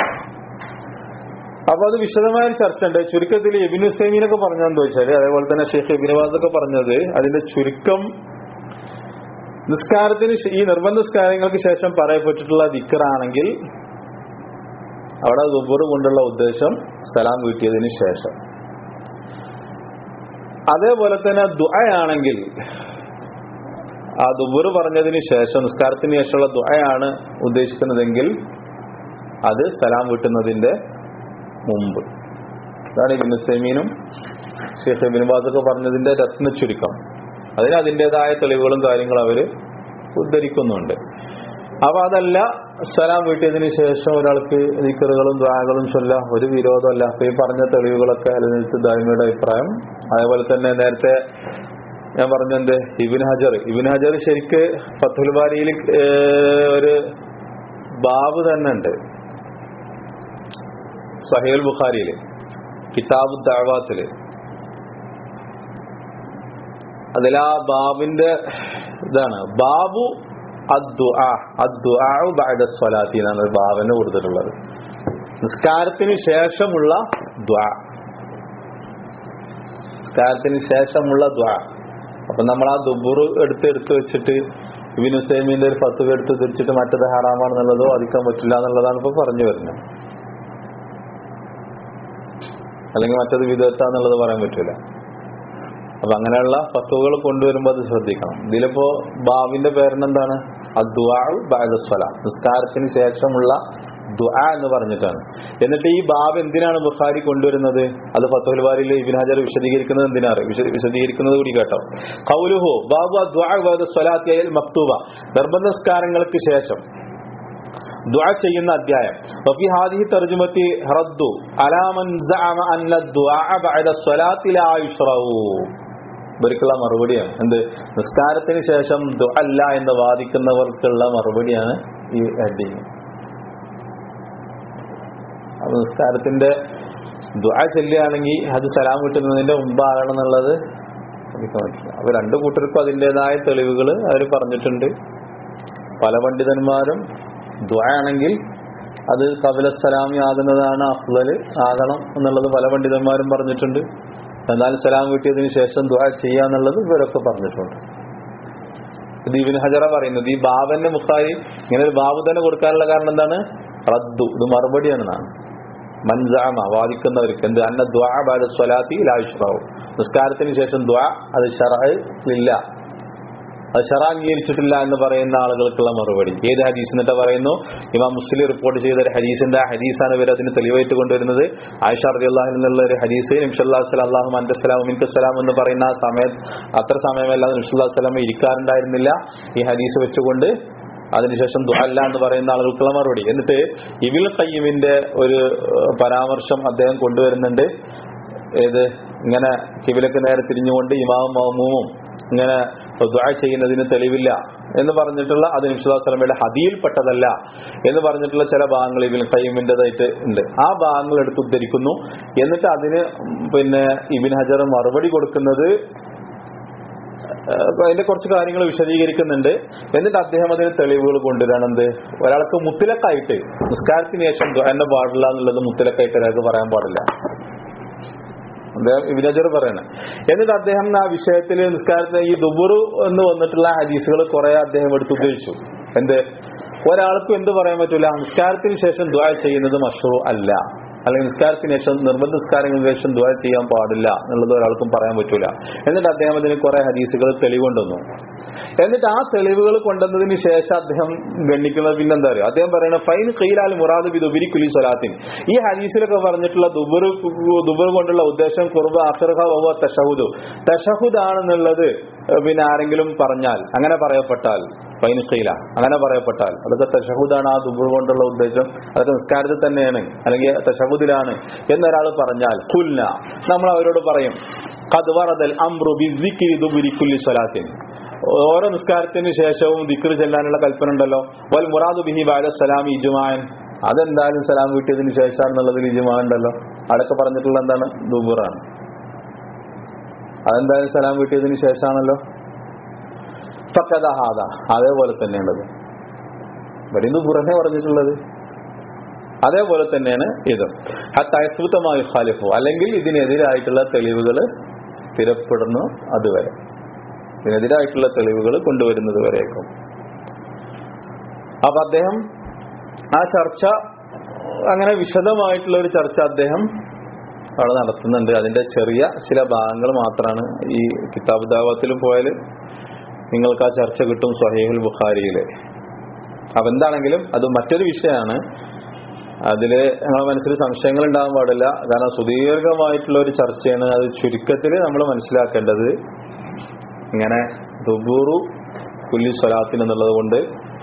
അപ്പൊ അത് വിശദമായ ഒരു ചർച്ച ഉണ്ട് ചുരുക്കത്തിൽ എബിൻ ഹുസൈമീനൊക്കെ പറഞ്ഞെന്ന് വെച്ചാല് അതേപോലെ തന്നെ ഷെയ്ഖ് എബിനവാദൊക്കെ പറഞ്ഞത് അതിന്റെ ചുരുക്കം നിസ്കാരത്തിന് ശേ- ഈ നിർബന്ധ നിസ്കാരങ്ങൾക്ക് ശേഷം പറയപ്പെട്ടിട്ടുള്ള ദിക്കറാണെങ്കിൽ അവിടെ ദുബൂർ കൊണ്ടുള്ള ഉദ്ദേശം സലാം വീട്ടിയതിന് ശേഷം അതേപോലെ തന്നെ ദുആയാണെങ്കിൽ ആ ദുബൂർ പറഞ്ഞതിന് ശേഷം നിസ്കാരത്തിന് ശേഷമുള്ള ദുആയാണ് ഉദ്ദേശിക്കുന്നതെങ്കിൽ അത് സലാം വീട്ടുന്നതിന്റെ മുമ്പ് അതാണ് ഇബിൻ സെമീനും ഷെയ്ഖ് ഇബിൻ ബാസൊക്കെ പറഞ്ഞതിന്റെ രത്ന ചുരുക്കം അതിന് അതിൻ്റെതായ തെളിവുകളും കാര്യങ്ങളും അവര് ഉദ്ധരിക്കുന്നുണ്ട് അപ്പൊ അതല്ല സലാം വീട്ടിയതിന് ശേഷം ഒരാൾക്ക് ദിക്കറുകളും ദ്വാകളും ചൊല്ല ഒരു വിരോധമല്ല അപ്പൊ ഈ പറഞ്ഞ തെളിവുകളൊക്കെ അല്ലെങ്കിൽ ദാരിമയുടെ അഭിപ്രായം അതേപോലെ തന്നെ നേരത്തെ ഞാൻ പറഞ്ഞെന്ത് ഇബിൻ ഹജർ ഇബിൻ ഹജർ ശരിക്ക് ഫത്തുൽ ബാരിയിൽ ഏഹ്, ഒരു ബാബ് തന്നെ ഉണ്ട് സഹേൽ ബുഖാരിയില് കിതാബ് ദഅവാത്തില് അതിൽ ആ ബാബിന്റെ ഇതാണ് ബാബു അദ്ദുആ അദ്ദുആഉ ബഅദ സ്വലാത്തി എന്നാണ് ഒരു ബാബിന് കൊടുത്തിട്ടുള്ളത് നിസ്കാരത്തിന് ശേഷമുള്ള ദ്വാ നിസ്കാരത്തിന് ശേഷമുള്ള ദ്വാ അപ്പൊ നമ്മൾ ആ ദുബുർ എടുത്ത് എടുത്ത് വെച്ചിട്ട് ഇബിൻ ഹുസൈമിന്റെ ഒരു ഫത്തുക എടുത്ത് തിരിച്ചിട്ട് മറ്റത് ഹറാമാണെന്നുള്ളതോ അധികം പറ്റില്ല എന്നുള്ളതാണ് ഇപ്പൊ പറഞ്ഞു വരുന്നത് അല്ലെങ്കിൽ മറ്റത് വിധത്താന്നുള്ളത് പറയാൻ പറ്റൂല അപ്പൊ അങ്ങനെയുള്ള ഫത്തുവകൾ കൊണ്ടുവരുമ്പോൾ അത് ശ്രദ്ധിക്കണം ഇതിലിപ്പോ ബാവിന്റെ പേരിനെന്താണ് അദ്വാഉ ബഅദസ്വല നിസ്കാരത്തിന് ശേഷമുള്ള ദുആ എന്ന് പറഞ്ഞിട്ടാണ് എന്നിട്ട് ഈ ബാബ് എന്തിനാണ് ബുഖാരി കൊണ്ടുവരുന്നത് അത് ഫത്തുൽ ബാരിയിൽ ഇബിൻ ഹജർ വിശദീകരിക്കുന്നത് എന്തിനാണ് വിശ- വിശദീകരിക്കുന്നത് കൂടി കേട്ടോ കൗലുഹു ബാബു അദ്വാഉ ബഅദസ്വലാത്തി അൽ മക്തൂബ നിർബന്ധ നിസ്കാരങ്ങൾക്ക് ശേഷം ദുആ ചെയ്യുന്ന അധ്യായം വഫി ഹാദിഹി തർജുമത്തി റദ്ദു അലാ മൻ സഅമ അന്ന ദുആ ബഅദ സ്വലാത്തി ലാ യുശ്റഉ ഇവർക്കുള്ള മറുപടിയാണ് എന്ത് നിസ്കാരത്തിന് ശേഷം ദുആ അല്ല എന്ന് വാദിക്കുന്നവർക്കുള്ള മറുപടിയാണ് ഈ ഹെഡിങ് അപ്പൊ നിസ്കാരത്തിന്റെ ദുആ ചൊല്ലുകയാണെങ്കിൽ അത് സലാം കിട്ടുന്നതിന്റെ മുമ്പാകണം എന്നുള്ളത് എനിക്ക് മനസ്സിലായി അപ്പൊ രണ്ടു കൂട്ടർക്കും അതിൻ്റെതായ തെളിവുകൾ അവർ പറഞ്ഞിട്ടുണ്ട് പല പണ്ഡിതന്മാരും ദ്വാ ആണെങ്കിൽ അത് കപിലസലാമി ആകുന്നതാണ് അഫ്ലല് ആകണം എന്നുള്ളത് പല പണ്ഡിതന്മാരും പറഞ്ഞിട്ടുണ്ട് എന്നാൽ സലാം വീട്ടിയതിനു ശേഷം ദുആ ചെയ്യാന്നുള്ളത് ഇവരൊക്കെ പറഞ്ഞിട്ടുണ്ട് ഇത് ഇബിൻ ഹജറ പറയുന്നത് ഈ ബാബന്റെ മുഖാരി ഇങ്ങനെ ഒരു ബാബു തന്നെ കൊടുക്കാനുള്ള കാരണം എന്താണ് റദ്ദു ഇത് മറുപടിയാണെന്നാണ് മൻസാമ വാദിക്കുന്നവർക്ക് എന്ത് അന്ന ദ്വാ ബാദ സ്വലാത്തി ലായുഷ്റാവും നിസ്കാരത്തിന് ശേഷം ദ്വാ അത് ഷറയില്ല അത് ഷറ അംഗീകരിച്ചിട്ടില്ല എന്ന് പറയുന്ന ആളുകൾക്കുള്ള മറുപടി ഏത് ഹദീസ് എന്നിട്ട് പറയുന്നു ഇമാം മുസ്ലിം റിപ്പോർട്ട് ചെയ്ത ഒരു ഹദീസിന്റെ ആ ഹദീസാണ് ഇവർ അതിന് തെളിവായിട്ട് കൊണ്ടുവരുന്നത് ആയിഷ റതി അള്ളാഹു എന്നുള്ള ഒരു ഹദീസ് നിംഷല്ലാ അള്ളാഹു അൻസലാം മിൻകസ്സലാം എന്ന് പറയുന്ന ആ സമയത്ത് അത്ര സമയമല്ലാതെ നിംഷല്ലാ സ്വലാം ഇരിക്കാറുണ്ടായിരുന്നില്ല ഈ ഹദീസ് വെച്ചുകൊണ്ട് അതിനുശേഷം ദുഹല്ല എന്ന് പറയുന്ന ആളുകൾക്കുള്ള മറുപടി എന്നിട്ട് ഇബിൽ കയ്യമിന്റെ ഒരു ഏഹ്, പരാമർശം അദ്ദേഹം കൊണ്ടുവരുന്നുണ്ട് ഏത് ഇങ്ങനെ കിബിലക്ക് നേരെ തിരിഞ്ഞുകൊണ്ട് ഇമാമും മഹമൂമും ഇങ്ങനെ ദുആ ചെയ്യുന്നതിന് തെളിവില്ല എന്ന് പറഞ്ഞിട്ടുള്ള അത് നിമിഷാസ്ലമയുടെ ഹദിയിൽപ്പെട്ടതല്ല എന്ന് പറഞ്ഞിട്ടുള്ള ചില ഭാഗങ്ങൾ ഇബിൻ കയ്യമിൻ്റെതായിട്ട് ഉണ്ട് ആ ഭാഗങ്ങൾ എടുത്ത് ഉദ്ധരിക്കുന്നു എന്നിട്ട് അതിന് പിന്നെ ഇബിൻ ഹജർ മറുപടി കൊടുക്കുന്നത് അപ്പൊ അതിന്റെ കുറച്ച് കാര്യങ്ങൾ വിശദീകരിക്കുന്നുണ്ട് എന്നിട്ട് അദ്ദേഹം അതിന് തെളിവുകൾ കൊണ്ടുവരാണെന്ത് ഒരാൾക്ക് മുത്തിലക്കായിട്ട് നിസ്കാരത്തിന് ശേഷം എന്നെ പാടില്ല എന്നുള്ളത് മുത്തിലക്കായിട്ട് ഒരാൾക്ക് പറയാൻ പാടില്ല അദ്ദേഹം ഇബിനജർ പറയണേ എന്നിട്ട് അദ്ദേഹം ആ വിഷയത്തിൽ നിസ്കാരത്തിന് ഈ ദുബുറു എന്ന് വന്നിട്ടുള്ള ഹദീസുകൾ കുറെ അദ്ദേഹം എടുത്ത് ഉപയോഗിച്ചു എന്ത് ഒരാൾക്കും എന്ത് പറയാൻ പറ്റൂല നിസ്കാരത്തിന് ശേഷം ദ്വാ ചെയ്യുന്നത് മഷൂ അല്ല അല്ലെങ്കിൽ നിസ്കാരത്തിന് ശേഷം നിർബന്ധ നിസ്കാരങ്ങൾക്ക് ശേഷം ദ്വാ ചെയ്യാൻ പാടില്ല എന്നുള്ളത് ഒരാൾക്കും പറയാൻ പറ്റൂല എന്നിട്ട് അദ്ദേഹം അതിന് കുറെ ഹദീസുകൾ തെളിവുകൊണ്ടുവന്നു എന്നിട്ട് ആ തെളിവുകൾ കൊണ്ടുവന്നതിന് ശേഷം അദ്ദേഹം ഗണ്ണിക്കുന്നത് പിന്നെന്താ പറയുക അദ്ദേഹം പറയുന്നത് ഫൈൻ കീലാൽ മുറാദ് ബി ദുബിരി കുലി സ്വലാത്തിൻ ഈ ഹദീസിലൊക്കെ പറഞ്ഞിട്ടുള്ള ദുബർ ദുബർ കൊണ്ടുള്ള ഉദ്ദേശം കുർബ അഖർഹ ഓവ തഷഹുദ് തഷഹുദ് ആണെന്നുള്ളത് പിന്നെ ആരെങ്കിലും പറഞ്ഞാൽ അങ്ങനെ പറയപ്പെട്ടാൽ ഫൈൻ കീല അങ്ങനെ പറയപ്പെട്ടാൽ അതൊക്കെ തഷഹുദാണ് ആ ദുബർ കൊണ്ടുള്ള ഉദ്ദേശം അതൊക്കെ നിസ്കാരത്തിൽ തന്നെയാണ് അല്ലെങ്കിൽ തഷഹുദിലാണ് എന്നൊരാൾ പറഞ്ഞാൽ കുൽന നമ്മൾ അവരോട് പറയും ഖദ് വറദൽ അംറു ബിസിക്രി ദുബുരി കുല്ലി സ്വലാത്തിൻ ഓരോ നിസ്കാരത്തിന് ശേഷവും ദിക്ർ ചെല്ലാനുള്ള കൽപ്പന ഉണ്ടല്ലോ വൽ മുറാദു ബിഹി ബാല സലാം ഇജുമാൻ അതെന്തായാലും സലാം വീട്ടിയതിന് ശേഷമാണെന്നുള്ളതിൽ ഇജുമാ ഉണ്ടല്ലോ അടക്ക പറഞ്ഞിട്ടുള്ള എന്താണ് ദുബുറാണ് അതെന്തായാലും സലാം വീട്ടിയതിന് ശേഷമാണല്ലോ ഫക്കദഹാദ അതേപോലെ തന്നെയുള്ളത് ഇവിടെ ദുബുറനെ പറഞ്ഞിട്ടുള്ളത് അതേപോലെ തന്നെയാണ് ഇത് ഹത്തയസ്വതമായി ഖാലിഫു അല്ലെങ്കിൽ ഇതിനെതിരായിട്ടുള്ള തെളിവുകൾ സ്ഥിരപ്പെടുന്നു അതുവരെ ഇതിനെതിരായിട്ടുള്ള തെളിവുകൾ കൊണ്ടുവരുന്നത് വരേക്കും അപ്പൊ അദ്ദേഹം ആ ചർച്ച അങ്ങനെ വിശദമായിട്ടുള്ള ഒരു ചർച്ച അദ്ദേഹം അവിടെ നടത്തുന്നുണ്ട് അതിന്റെ ചെറിയ ചില ഭാഗങ്ങൾ മാത്രമാണ് ഈ കിതാബ് ദാവത്തിലും പോയാൽ നിങ്ങൾക്ക് ആ ചർച്ച കിട്ടും സഹീഹുൽ ബുഖാരിയില് അപ്പൊ എന്താണെങ്കിലും അത് മറ്റൊരു വിഷയമാണ് അതില് ഞങ്ങളുടെ മനസ്സിൽ സംശയങ്ങൾ ഉണ്ടാകാൻ പാടില്ല കാരണം സുദീർഘമായിട്ടുള്ള ഒരു ചർച്ചയാണ് അത് ചുരുക്കത്തിൽ നമ്മൾ മനസ്സിലാക്കേണ്ടത് ഇങ്ങനെ ദുബൂറു കുല്ലി സ്വലാത്തിന് എന്നുള്ളത് കൊണ്ട്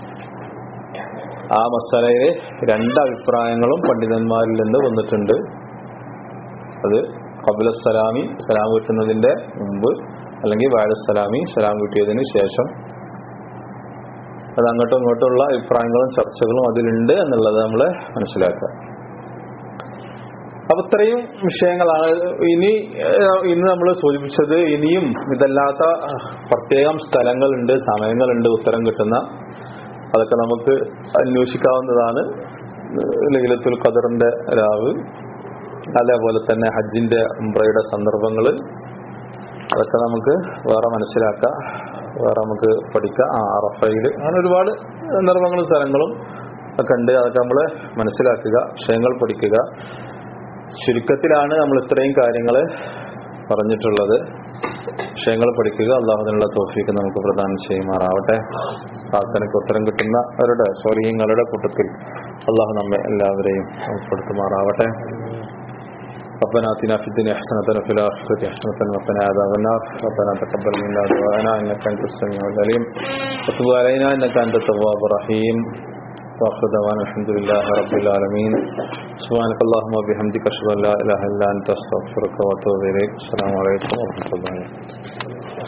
ആ മസാലയില് രണ്ട് അഭിപ്രായങ്ങളും പണ്ഡിതന്മാരിൽ നിന്ന് വന്നിട്ടുണ്ട് അത് കബുല സലാമി സലാം കിട്ടുന്നതിന്റെ മുമ്പ് അല്ലെങ്കിൽ വാഴ സലാമി സലാം കിട്ടിയതിന് ശേഷം അത് അങ്ങോട്ടും ഇങ്ങോട്ടുമുള്ള അഭിപ്രായങ്ങളും ചർച്ചകളും അതിലുണ്ട് എന്നുള്ളത് നമ്മൾ മനസ്സിലാക്കുക അപ്പൊ ഇത്രയും വിഷയങ്ങളാണ് ഇനി ഏഹ്, ഇന്ന് നമ്മൾ സൂചിപ്പിച്ചത് ഇനിയും ഇതല്ലാത്ത പ്രത്യേകം സ്ഥലങ്ങളുണ്ട് സമയങ്ങളുണ്ട് ഉത്തരം കിട്ടുന്ന അതൊക്കെ നമുക്ക് അന്വേഷിക്കാവുന്നതാണ് ലൈലത്തുൽ ഖദറിന്റെ രാവ് അതേപോലെ തന്നെ ഹജ്ജിന്റെ ഉംറയുടെ സന്ദർഭങ്ങൾ അതൊക്കെ നമുക്ക് വേറെ മനസ്സിലാക്കാം വേറെ നമുക്ക് പഠിക്കാം ആ അറഫയിൽ അങ്ങനെ ഒരുപാട് സന്ദർഭങ്ങളും സ്ഥലങ്ങളും ഒക്കെ ഉണ്ട് അതൊക്കെ നമ്മൾ മനസ്സിലാക്കുക വിഷയങ്ങൾ പഠിക്കുക ചുരുക്കത്തിലാണ് നമ്മൾ ഇത്രയും കാര്യങ്ങൾ പറഞ്ഞിട്ടുള്ളത് വിഷയങ്ങൾ പഠിക്കുക അള്ളാഹുദിനുള്ള തോഫിക്ക് നമുക്ക് പ്രദാനം ചെയ്യുമാറാവട്ടെ പ്രാർത്ഥനയ്ക്ക് ഉത്തരം കിട്ടുന്നവരുടെ സ്വർഗീയങ്ങളുടെ കൂട്ടത്തിൽ അള്ളാഹു നമ്മെ എല്ലാവരെയും ഉൾപ്പെടുത്തുമാറാവട്ടെ ربنا آتنا في الدنيا حسنة وفي الآخرة حسنة وقنا عذاب النار ربنا تقبل منا دعاءنا إنك أنت السميع العليم وتب علينا إنك أنت التواب الرحيم وآخر دعوانا الحمد لله رب العالمين سبحانك اللهم وبحمدك أشهد أن لا إله إلا أنت أستغفرك وأتوب إليك السلام عليكم ورحمة الله